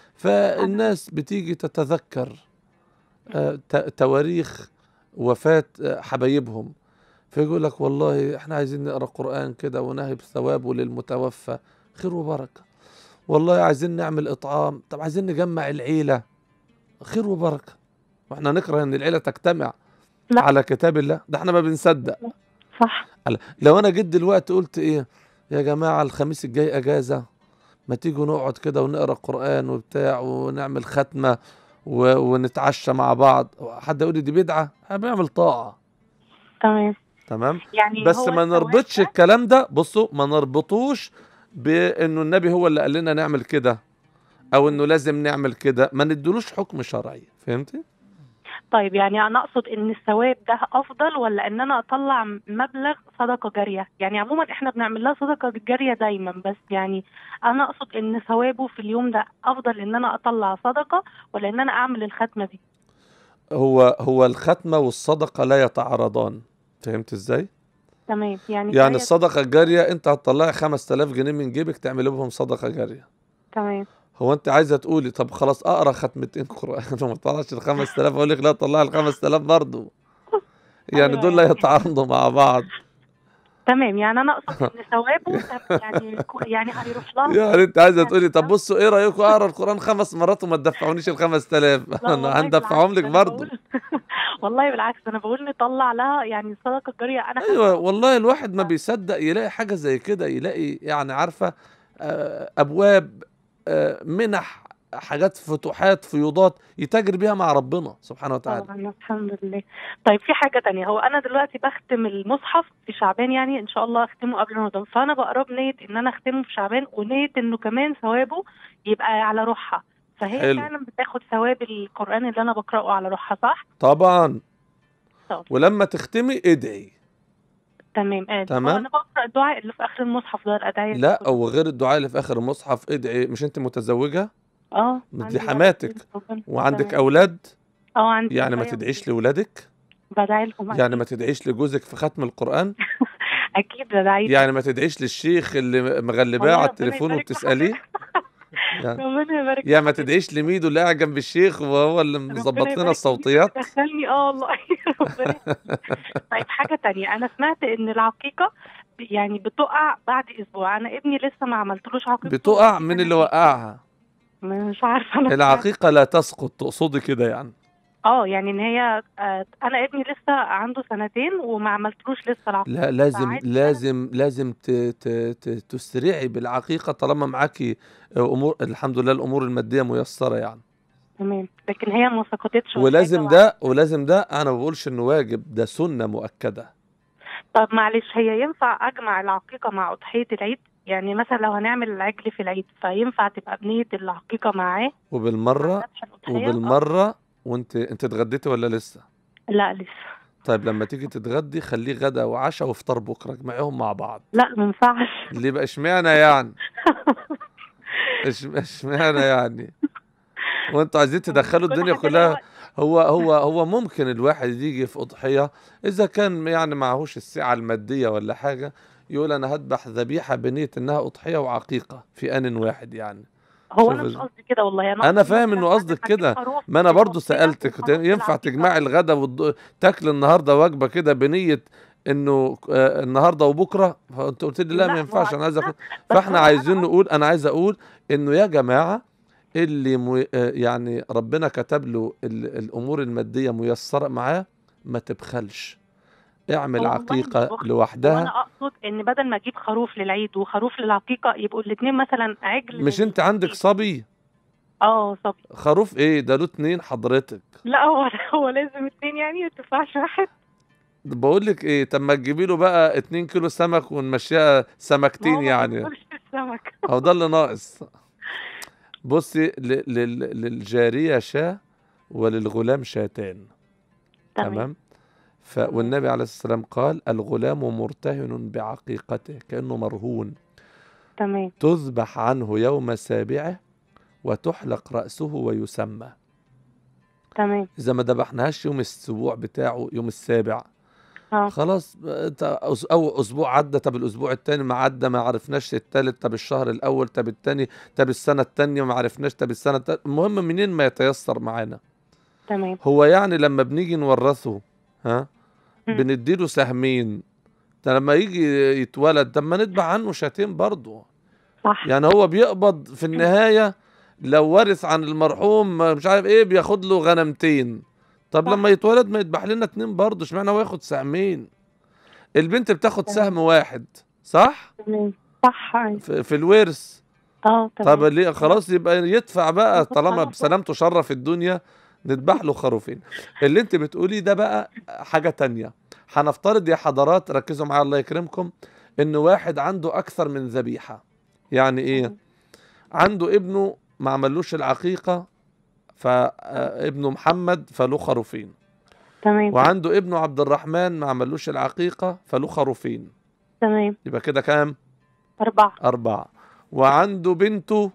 فالناس بتيجي تتذكر آه، ت- تواريخ وفاه آه، حبايبهم فيقول لك والله احنا عايزين نقرا قران كده ونهب ثوابه للمتوفى خير وبركه والله عايزين نعمل اطعام طب عايزين نجمع العيله خير وبركه واحنا نكره ان العيله تجتمع لا. على كتاب الله ده احنا ما بنصدق صح على- لو انا جيت دلوقتي قلت ايه يا جماعه الخميس الجاي اجازه ما تيجوا نقعد كده ونقرا قران وبتاع ونعمل ختمه و... ونتعشى مع بعض حد يقول لي دي بدعه احنا بنعمل طاعه تمام تمام يعني بس هو ما الثواب نربطش ده- الكلام ده بصوا ما نربطوش بانه النبي هو اللي قال لنا نعمل كده او انه لازم نعمل كده ما ندلوش حكم شرعي فهمتي طيب يعني انا اقصد ان الثواب ده افضل ولا ان انا اطلع مبلغ صدقه جاريه يعني عموما احنا بنعمل لها صدقه جاريه دايما بس يعني انا اقصد ان ثوابه في اليوم ده افضل ان انا اطلع صدقه ولا ان انا اعمل الختمه دي هو هو الختمه والصدقه لا يتعارضان فهمت ازاي تمام يعني يعني هي- الصدقه الجاريه انت هتطلعي 5000 جنيه من جيبك تعملي بهم صدقه جاريه تمام هو انت عايزه تقولي طب خلاص اقرا ختمتين قران وما طلعش ال 5000 اقول لك لا طلع ال 5000 برضه يعني أيوة دول لا يعني. يتعارضوا مع بعض تمام يعني انا اقصد ان ثوابه طب يعني يعني هيروح لها يعني انت عايزه يعني تقولي طب فاهم؟ بصوا ايه رايكم اقرا القران خمس مرات وما تدفعونيش ال 5000 لا والله انا هندفعهم بالعكس، لك أنا برضه بقول- والله بالعكس انا بقول نطلع لها يعني صدقه جاريه انا ايوه حاسة- والله الواحد ما بيصدق يلاقي حاجه زي كده يلاقي يعني عارفه آه، ابواب آه، منح حاجات فتوحات فيوضات يتاجر بيها مع ربنا سبحانه وتعالى طبعا الحمد لله طيب في حاجة تانية هو أنا دلوقتي بختم المصحف في شعبان يعني إن شاء الله أختمه قبل رمضان فأنا بقرا بنية إن أنا أختمه في شعبان ونية إنه كمان ثوابه يبقى على روحها فهي حلو. فعلا بتاخد ثواب القرآن اللي أنا بقرأه على روحها صح؟ طبعا طب. ولما تختمي ادعي تمام آه تمام. هو أنا بقرأ الدعاء اللي في آخر المصحف ده الأدعية دي لا كلها. وغير الدعاء اللي في اخر المصحف ادعي مش انت متزوجه اه دي عندي حماتك ولد. وعندك تمام. اولاد اه عندي يعني ما أخويا تدعيش وولاد. لاولادك بدعي لهم يعني ما تدعيش لجوزك في ختم القران أكيد بدعي يعني ما تدعيش للشيخ اللي مغلباه والله على ربنا التليفون يبارك له وبتساليه يعني ربنا يبارك يا ما له. تدعيش لميدو اللي قاعد جنب الشيخ وهو اللي ربنا مظبط يبارك لنا فيك. الصوتيات دخلني اه والله ربنا طيب حاجة تانية أنا سمعت إن العقيقة يعني بتقع بعد أسبوع أنا ابني لسه ما عملتلوش عقيقة بتقع من اللي وقعها مش عارفة أنا سمعت- العقيقة لا تسقط تقصدي كده يعني اه يعني إن هي آه، أنا ابني لسه عنده سنتين وما عملتلوش لسه العقيقة لا لازم فعادي لازم لازم ت- ت- ت- تسرعي بالعقيقة طالما معاكي امور الحمد لله الامور المادية ميسرة يعني تمام لكن هي ما سقطتش ولا ولازم حاجة ده ولازم ده انا ما بقولش انه واجب ده سنة مؤكدة طب معلش هي ينفع أجمع العقيقة مع أضحية العيد يعني مثلا لو هنعمل العجل في العيد فينفع تبقى بنية العقيقة معاه وبالمرة ذبح الأضحية؟ آه. وبالمرة وانت انت اتغديتي ولا لسه لا لسه طيب لما تيجي تتغدي خليه غدا وعشاء وافطار بكره اجمعيهم مع بعض لا ما ينفعش ليه بقى اشمعنى يعني إش- اشمعنى يعني وانتوا عايزين تدخلوا كل الدنيا حاجة لها كلها وقت. هو هو هو ممكن الواحد يجي في اضحيه اذا كان يعني معهوش السعه الماديه ولا حاجه يقول انا هذبح ذبيحه بنيه انها اضحيه وعقيقه في ان واحد يعني هو شوف انا مش إز- قصدي كده والله انا انا قصدي فاهم مثلاً انه بعد قصدك ما أجيب كده خروف ما انا أجيب برضو أضحية سالتك وخلاص ينفع العقيقة. تجمعي الغدا والض... تاكل النهارده وجبه كده بنيه انه آه، النهارده وبكره فانت قلت لي لا لا، ما ما ينفعش هو انا عايز اكل بس فاحنا هو عايزين أنا نقول انا عايز اقول انه يا جماعه اللي مو... آه، يعني ربنا كتب له ال... الامور الماديه ميسره معاه ما تبخلش اعمل هو والله مش عقيقه بخل. لوحدها وانا اقصد ان بدل ما اجيب خروف للعيد وخروف للعقيقه يبقوا الاثنين مثلا عجل مش انت عندك للعيد. صبي اه صبي خروف ايه ده له اتنين حضرتك لا هو هو لازم اثنين يعني ما تنفعش واحد بقول لك ايه طب ما تجيبي له بقى 2 كيلو سمك ونمشيها ما هو سمكتين ما يعني بياكلش السمك هو ده اللي ناقص بصي ل- لل- للجارية شاة وللغلام شاتان تمام تمام ف... والنبي عليه الصلاة والسلام قال الغلام مرتهن بعقيقته كأنه مرهون تمام تذبح عنه يوم سابعه وتحلق رأسه ويسمى تمام إذا ما ذبحناهاش يوم السبوع بتاعه يوم السابع اه خلاص انت أس- أو اسبوع عدى طب الاسبوع التاني ما عدى ما عرفناش التالت طب الشهر الاول طب التاني طب السنه التانيه ما عرفناش طب السنه التالت المهم منين ما يتيسر معانا تمام هو يعني لما بنيجي نورثه ها مم. بنديله سهمين ده لما يجي يتولد طب ما نتبع عنه شاتين برضه صح يعني هو بيقبض في النهايه لو ورث عن المرحوم مش عارف ايه بياخد له غنمتين طب صح. لما يتولد ما يذبح لنا اتنين برضه اشمعنى هو ياخد سهمين البنت بتاخد تمام. سهم واحد صح تمام صح أيوة. في, في الورث اه تمام طب ليه خلاص يبقى يدفع بقى ياخد طالما خروف. بسلامته شرف الدنيا نذبح له خروفين اللي انت بتقولي ده بقى حاجة تانية هنفترض يا حضرات ركزوا معايا الله يكرمكم ان واحد عنده اكثر من ذبيحة يعني ايه مم. عنده ابنه ما عملوش العقيقة فابنه محمد فله خروفين تمام وعنده ابنه عبد الرحمن ما عملوش العقيقة فله خروفين تمام يبقى كده كام أربعة أربعة وعنده بنته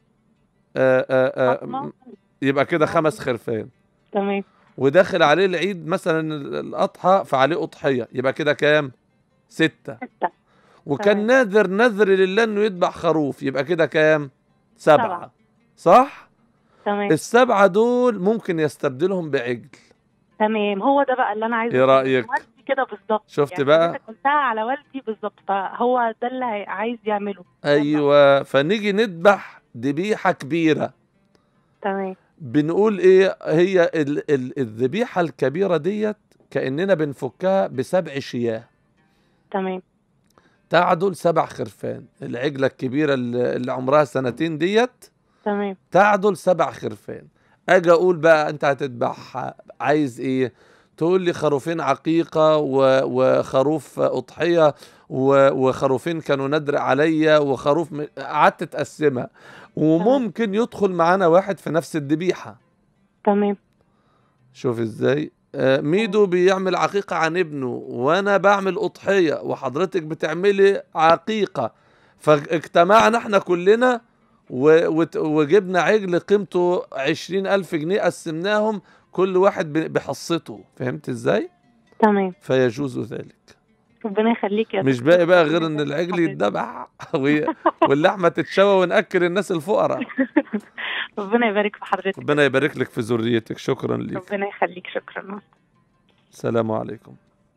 آآ آآ فاطمة. يبقى كده خمس خرفان تمام وداخل عليه العيد مثلا ال- الأضحى فعليه أضحية يبقى كده كام ستة ستة وكان تمام. ناذر نذر لله إنه يذبح خروف يبقى كده كام سبعة سبعة. صح تمام السبعة دول ممكن يستبدلهم بعجل تمام هو ده بقى اللي أنا عايزة إيه أقوله. رأيك؟ والدي كده بالظبط شفت يعني بقى؟ حضرتك قلتها على والدي بالظبط فهو ده اللي هي- عايز يعمله أيوة فنيجي نذبح ذبيحة كبيرة تمام بنقول ايه هي ال- ال- الذبيحه الكبيره ديت كاننا بنفكها بسبع شياه تمام تعدل سبع خرفان العجله الكبيره اللي اللي عمرها سنتين ديت تمام تعدل سبع خرفان اجي اقول بقى انت هتذبح عايز ايه تقول لي خروفين عقيقه و- وخروف اضحيه و- وخروفين كانوا ندر عليا وخروف م- قعدت تقسمها وممكن يدخل معانا واحد في نفس الذبيحه تمام شوف ازاي آه، ميدو بيعمل عقيقة عن ابنه وانا بعمل اضحية وحضرتك بتعملي عقيقة فاجتمعنا احنا كلنا و- وت- وجبنا عجل قيمته عشرين الف جنيه قسمناهم كل واحد ب- بحصته فهمت ازاي تمام فيجوز ذلك ربنا يخليك يا مش دكتور. باقي بقى غير ان العجل يتذبح وي- واللحمة تتشوى ونأكل الناس الفقراء ربنا يبارك في حضرتك ربنا يبارك لك في ذريتك شكرا لك ربنا يخليك شكرا السلام عليكم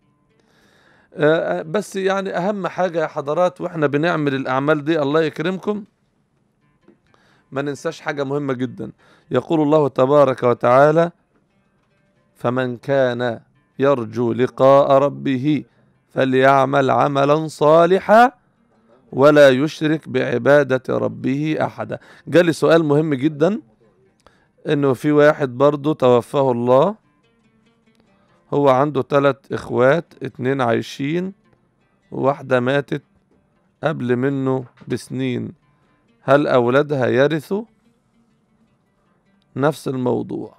آه، آه، بس يعني أهم حاجة يا حضرات وإحنا بنعمل الأعمال دي الله يكرمكم ما ننساش حاجة مهمة جدا يقول الله تبارك وتعالى فمن كان يرجو لقاء ربه فليعمل عملا صالحا ولا يشرك بعبادة ربه أحدا جالي سؤال مهم جدا إنه في واحد برضه توفاه الله هو عنده تلات اخوات اتنين عايشين وواحدة ماتت قبل منه بسنين هل اولادها يرثوا نفس الموضوع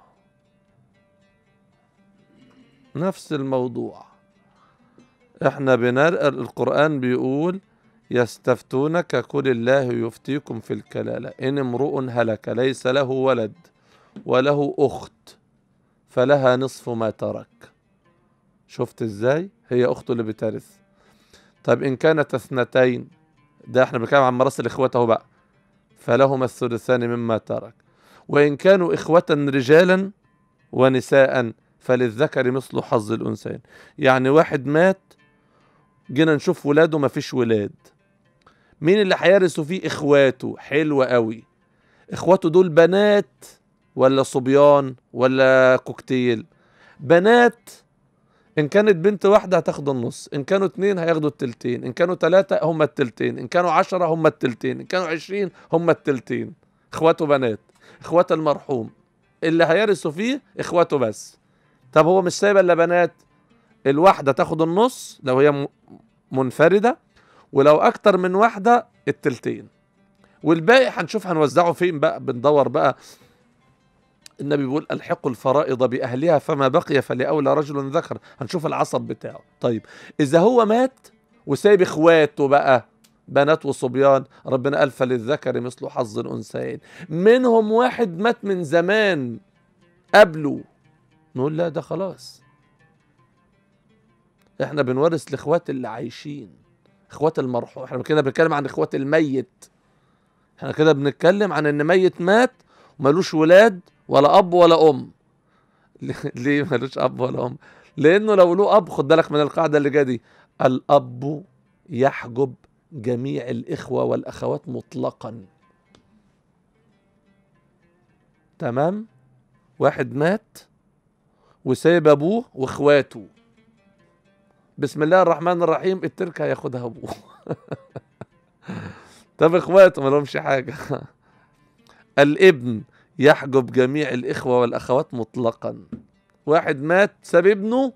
نفس الموضوع احنا بنرى القرآن بيقول يستفتونك قل الله يفتيكم في الكلالة إن امرؤ هلك ليس له ولد وله أخت فلها نصف ما ترك شفت ازاي هي اخته اللي بترث طب ان كانت اثنتين ده احنا بنتكلم عن مراسل اخوته بقى فلهما الثلثان مما ترك وان كانوا اخوة رجالا ونساء فللذكر مثل حظ الانثيين يعني واحد مات جينا نشوف ولاده ما فيش ولاد مين اللي هيرثوا فيه اخواته حلو قوي اخواته دول بنات ولا صبيان ولا كوكتيل بنات ان كانت بنت واحده هتاخد النص ان كانوا اتنين هياخدوا التلتين ان كانوا تلاتة هم التلتين ان كانوا عشرة هم التلتين ان كانوا عشرين هم التلتين اخواته بنات اخوات المرحوم اللي هيرثوا فيه اخواته بس طب هو مش سايبه الا بنات الواحده تاخد النص لو هي م- منفرده ولو اكتر من واحده التلتين والباقي هنشوف هنوزعه فين بقى بندور بقى النبي بيقول الحقوا الفرائض باهلها فما بقي فلاولى رجل ذكر هنشوف العصب بتاعه طيب اذا هو مات وسايب اخواته بقى بنات وصبيان ربنا قال فللذكر مثل حظ الانثيين منهم واحد مات من زمان قبله نقول لا ده خلاص احنا بنورث لاخوات اللي عايشين اخوات المرحوم احنا كده بنتكلم عن اخوات الميت احنا كده بنتكلم عن ان ميت مات وملوش ولاد ولا اب ولا ام ليه ملوش اب ولا ام لانه لو له اب خد بالك من القاعده اللي جايه دي الاب يحجب جميع الاخوه والاخوات مطلقا تمام واحد مات وسايب ابوه واخواته بسم الله الرحمن الرحيم التركه هياخدها ابوه طب اخواته ما لهمش حاجه الابن يحجب جميع الاخوه والاخوات مطلقا واحد مات ساب ابنه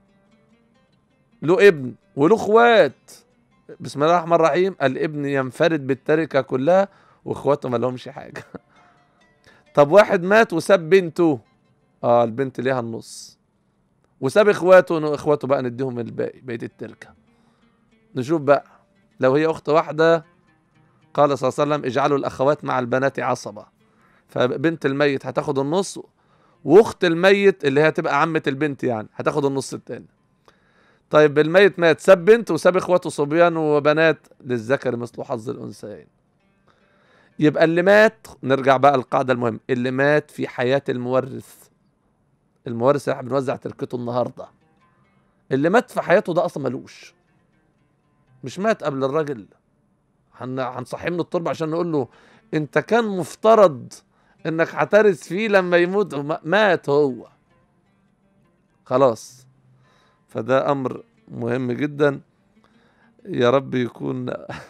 له ابن وله اخوات بسم الله الرحمن الرحيم الابن ينفرد بالتركه كلها واخواته ما لهمش حاجه طب واحد مات وساب بنته اه البنت ليها النص وساب اخواته اخواته بقى نديهم الباقي بقيه التركه نشوف بقى لو هي اخت واحده قال صلى الله عليه وسلم اجعلوا الاخوات مع البنات عصبه فبنت الميت هتاخد النص واخت الميت اللي هي هتبقى عمه البنت يعني هتاخد النص التاني طيب الميت مات ساب بنت وساب اخواته صبيان وبنات للذكر مثل حظ الانثيين يبقى اللي مات نرجع بقى القاعده المهمه اللي مات في حياه المورث المورث اللي احنا بنوزع تركته النهارده اللي مات في حياته ده اصلا ملوش مش مات قبل الراجل هن- هنصحيه من التربه عشان نقول له انت كان مفترض انك هترث فيه لما يموت وما- مات هو خلاص فده امر مهم جدا يا رب يكون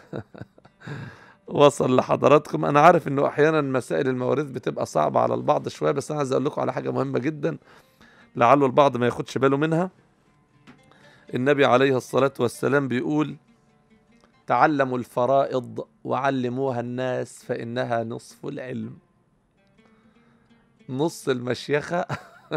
وصل لحضراتكم انا عارف انه احيانا مسائل المواريث بتبقى صعبه على البعض شويه بس انا عايز اقول لكم على حاجه مهمه جدا لعله البعض ما ياخدش باله منها النبي عليه الصلاه والسلام بيقول تعلموا الفرائض وعلموها الناس فانها نصف العلم نص المشيخه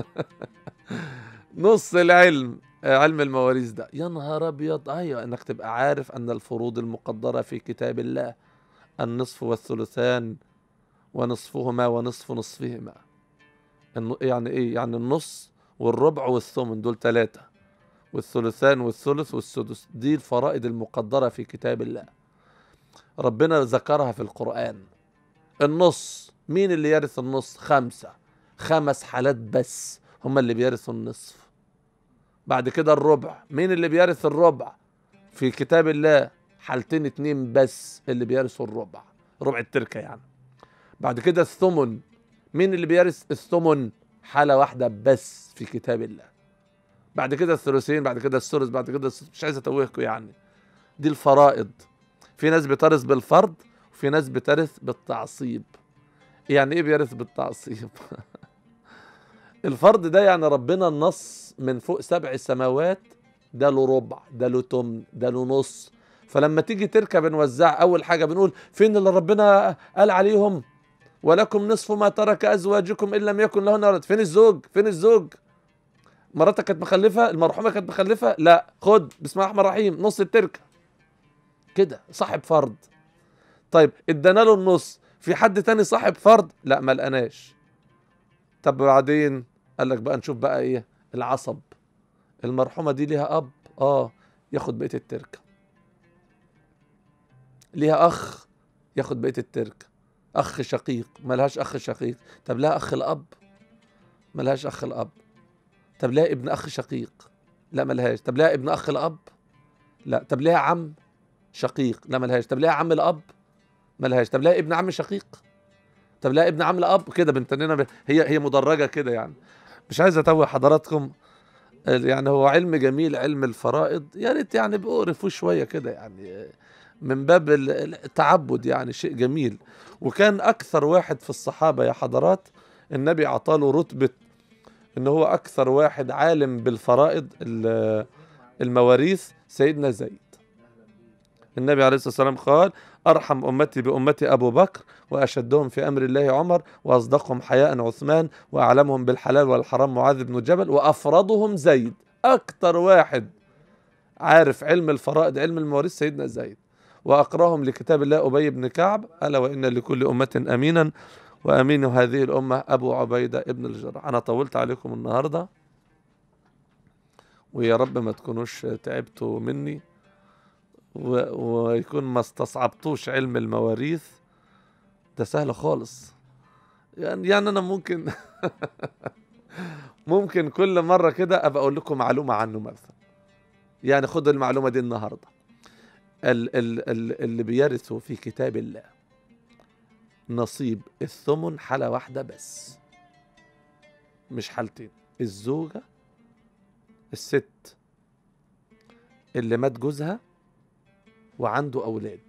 نص العلم آه، علم المواريث ده يا نهار ابيض ايوه انك تبقى عارف ان الفروض المقدره في كتاب الله النصف والثلثان ونصفهما ونصف نصفهما الن- يعني ايه يعني النص والربع والثمن دول ثلاثه والثلثان والثلث والسدس دي الفرائض المقدره في كتاب الله ربنا ذكرها في القران النص مين اللي يرث النص خمسه خمس حالات بس هم اللي بيرثوا النصف بعد كده الربع مين اللي بيرث الربع في كتاب الله حالتين اتنين بس اللي بيرثوا الربع ربع التركة يعني بعد كده الثمن مين اللي بيرث الثمن حالة واحدة بس في كتاب الله بعد كده الثلثين بعد كده الثلث بعد كده السدس. مش عايز اتوهكم يعني دي الفرائض في ناس بترث بالفرض وفي ناس بترث بالتعصيب يعني ايه بيرث بالتعصيب الفرض ده يعني ربنا النص من فوق سبع سماوات ده له ربع ده له تمن ده له نص فلما تيجي تركب نوزع اول حاجه بنقول فين اللي ربنا قال عليهم ولكم نصف ما ترك ازواجكم ان لم يكن لهن ولد فين الزوج فين الزوج مراتك كانت مخلفه المرحومه كانت مخلفه لا خد بسم الله الرحمن الرحيم نص التركه كده صاحب فرض طيب ادانا له النص في حد تاني صاحب فرض لا ما لقناش طب بعدين قال لك بقى نشوف بقى ايه العصب المرحومه دي ليها اب اه ياخد بقيه التركه ليها اخ ياخد بقيه التركه اخ شقيق ملهاش اخ شقيق طب لها اخ الاب ملهاش اخ الاب طب لها ابن اخ شقيق لا ملهاش طب لها ابن اخ الاب لا طب لها عم شقيق لا ملهاش طب لها عم الاب ملهاش طب لها ابن عم شقيق طب لها ابن عم الاب كده بنتننا ب... هي هي مدرجه كده يعني مش عايز اتوه حضراتكم يعني هو علم جميل علم الفرائض يا ريت يعني بقرفوه شويه كده يعني من باب ال- التعبد يعني شيء جميل وكان اكثر واحد في الصحابه يا حضرات النبي عطاله رتبه ان هو اكثر واحد عالم بالفرائض ال- المواريث سيدنا زيد النبي عليه الصلاه والسلام قال أرحم أمتي بأمتي أبو بكر وأشدهم في أمر الله عمر وأصدقهم حياء عثمان وأعلمهم بالحلال والحرام معاذ بن جبل وأفرضهم زيد أكتر واحد عارف علم الفرائض علم المواريث سيدنا زيد وأقراهم لكتاب الله أبي بن كعب ألا وإن لكل أمة أمينا وأمين هذه الأمة أبو عبيدة ابن الجراح أنا طولت عليكم النهاردة ويا رب ما تكونوش تعبتوا مني و... ويكون ما استصعبتوش علم المواريث ده سهل خالص يعني يعني أنا ممكن ممكن كل مرة كده أبقى أقول لكم معلومة عنه مثلا يعني خدوا المعلومة دي النهاردة ال ال ال اللي بيرثوا في كتاب الله نصيب الثمن حالة واحدة بس مش حالتين الزوجة الست اللي مات جوزها وعنده أولاد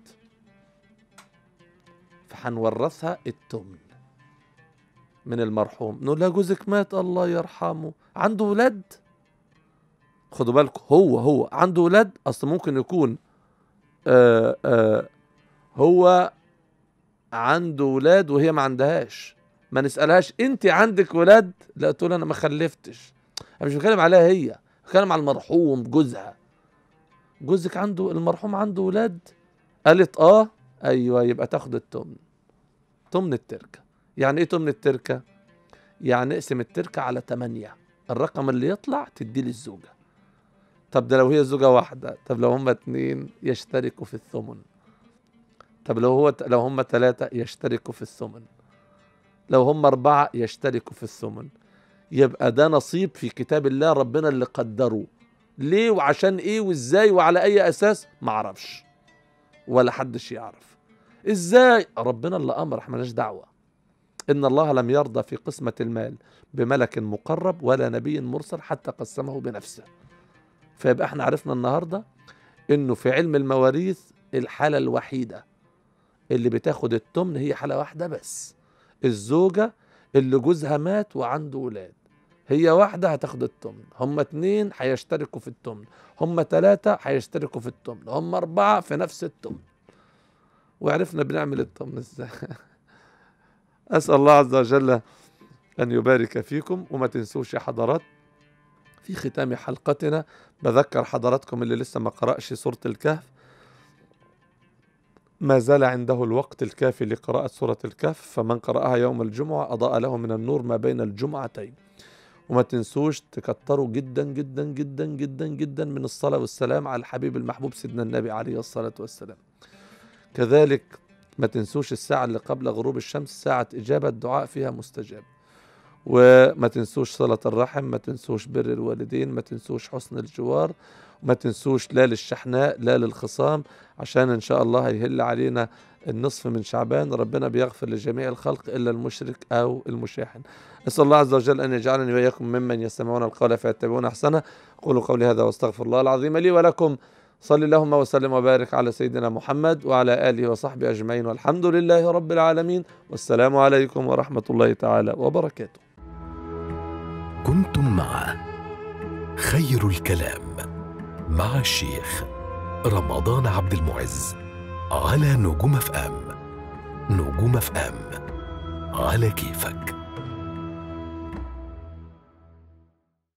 فهنورثها التمن من المرحوم نقول لها جوزك مات الله يرحمه عنده ولاد خدوا بالكم هو هو عنده ولاد اصل ممكن يكون آآ آآ هو عنده ولاد وهي ما عندهاش ما نسالهاش انت عندك ولاد لا تقول انا ما خلفتش انا مش بتكلم عليها هي بتكلم على المرحوم جوزها جوزك عنده المرحوم عنده ولاد قالت اه ايوه يبقى تاخد التمن تمن التركه يعني ايه تمن التركه يعني اقسم التركه على 8 الرقم اللي يطلع تديه للزوجه طب ده لو هي زوجة واحدة طب لو هما اتنين يشتركوا في الثمن طب لو هو لو هما تلاتة يشتركوا في الثمن لو هما أربعة يشتركوا في الثمن يبقى ده نصيب في كتاب الله ربنا اللي قدره ليه وعشان ايه وازاي وعلى اي اساس معرفش ولا حدش يعرف ازاي ربنا اللي امر احنا مالناش دعوه ان الله لم يرضى في قسمه المال بملك مقرب ولا نبي مرسل حتى قسمه بنفسه فيبقى احنا عرفنا النهارده انه في علم المواريث الحاله الوحيده اللي بتاخد التمن هي حاله واحده بس الزوجه اللي جوزها مات وعنده ولاد هي واحدة هتاخد التمن هم اتنين هيشتركوا في التمن هم تلاتة هيشتركوا في التمن هم أربعة في نفس التمن وعرفنا بنعمل التمن ازاي أسأل الله عز وجل أن يبارك فيكم وما تنسوش يا حضرات في ختام حلقتنا بذكر حضراتكم اللي لسه ما قرأش سورة الكهف ما زال عنده الوقت الكافي لقراءة سورة الكهف فمن قرأها يوم الجمعة أضاء له من النور ما بين الجمعتين وما تنسوش تكتروا جدا جدا جدا جدا جدا من الصلاة والسلام على الحبيب المحبوب سيدنا النبي عليه الصلاة والسلام كذلك ما تنسوش الساعة اللي قبل غروب الشمس ساعة إجابة الدعاء فيها مستجاب وما تنسوش صلة الرحم ما تنسوش بر الوالدين ما تنسوش حسن الجوار ما تنسوش لا للشحناء لا للخصام عشان إن شاء الله هيهل علينا النصف من شعبان ربنا بيغفر لجميع الخلق إلا المشرك أو المشاحن أسأل الله عز وجل أن يجعلني وإياكم ممن يستمعون القول فيتبعون أحسنه قولوا قولي هذا واستغفر الله العظيم لي ولكم صلى اللهم وسلم وبارك على سيدنا محمد وعلى آله وصحبه أجمعين والحمد لله رب العالمين والسلام عليكم ورحمة الله تعالى وبركاته كنتم مع خير الكلام مع الشيخ رمضان عبد المعز على نجوم اف ام نجوم اف ام على كيفك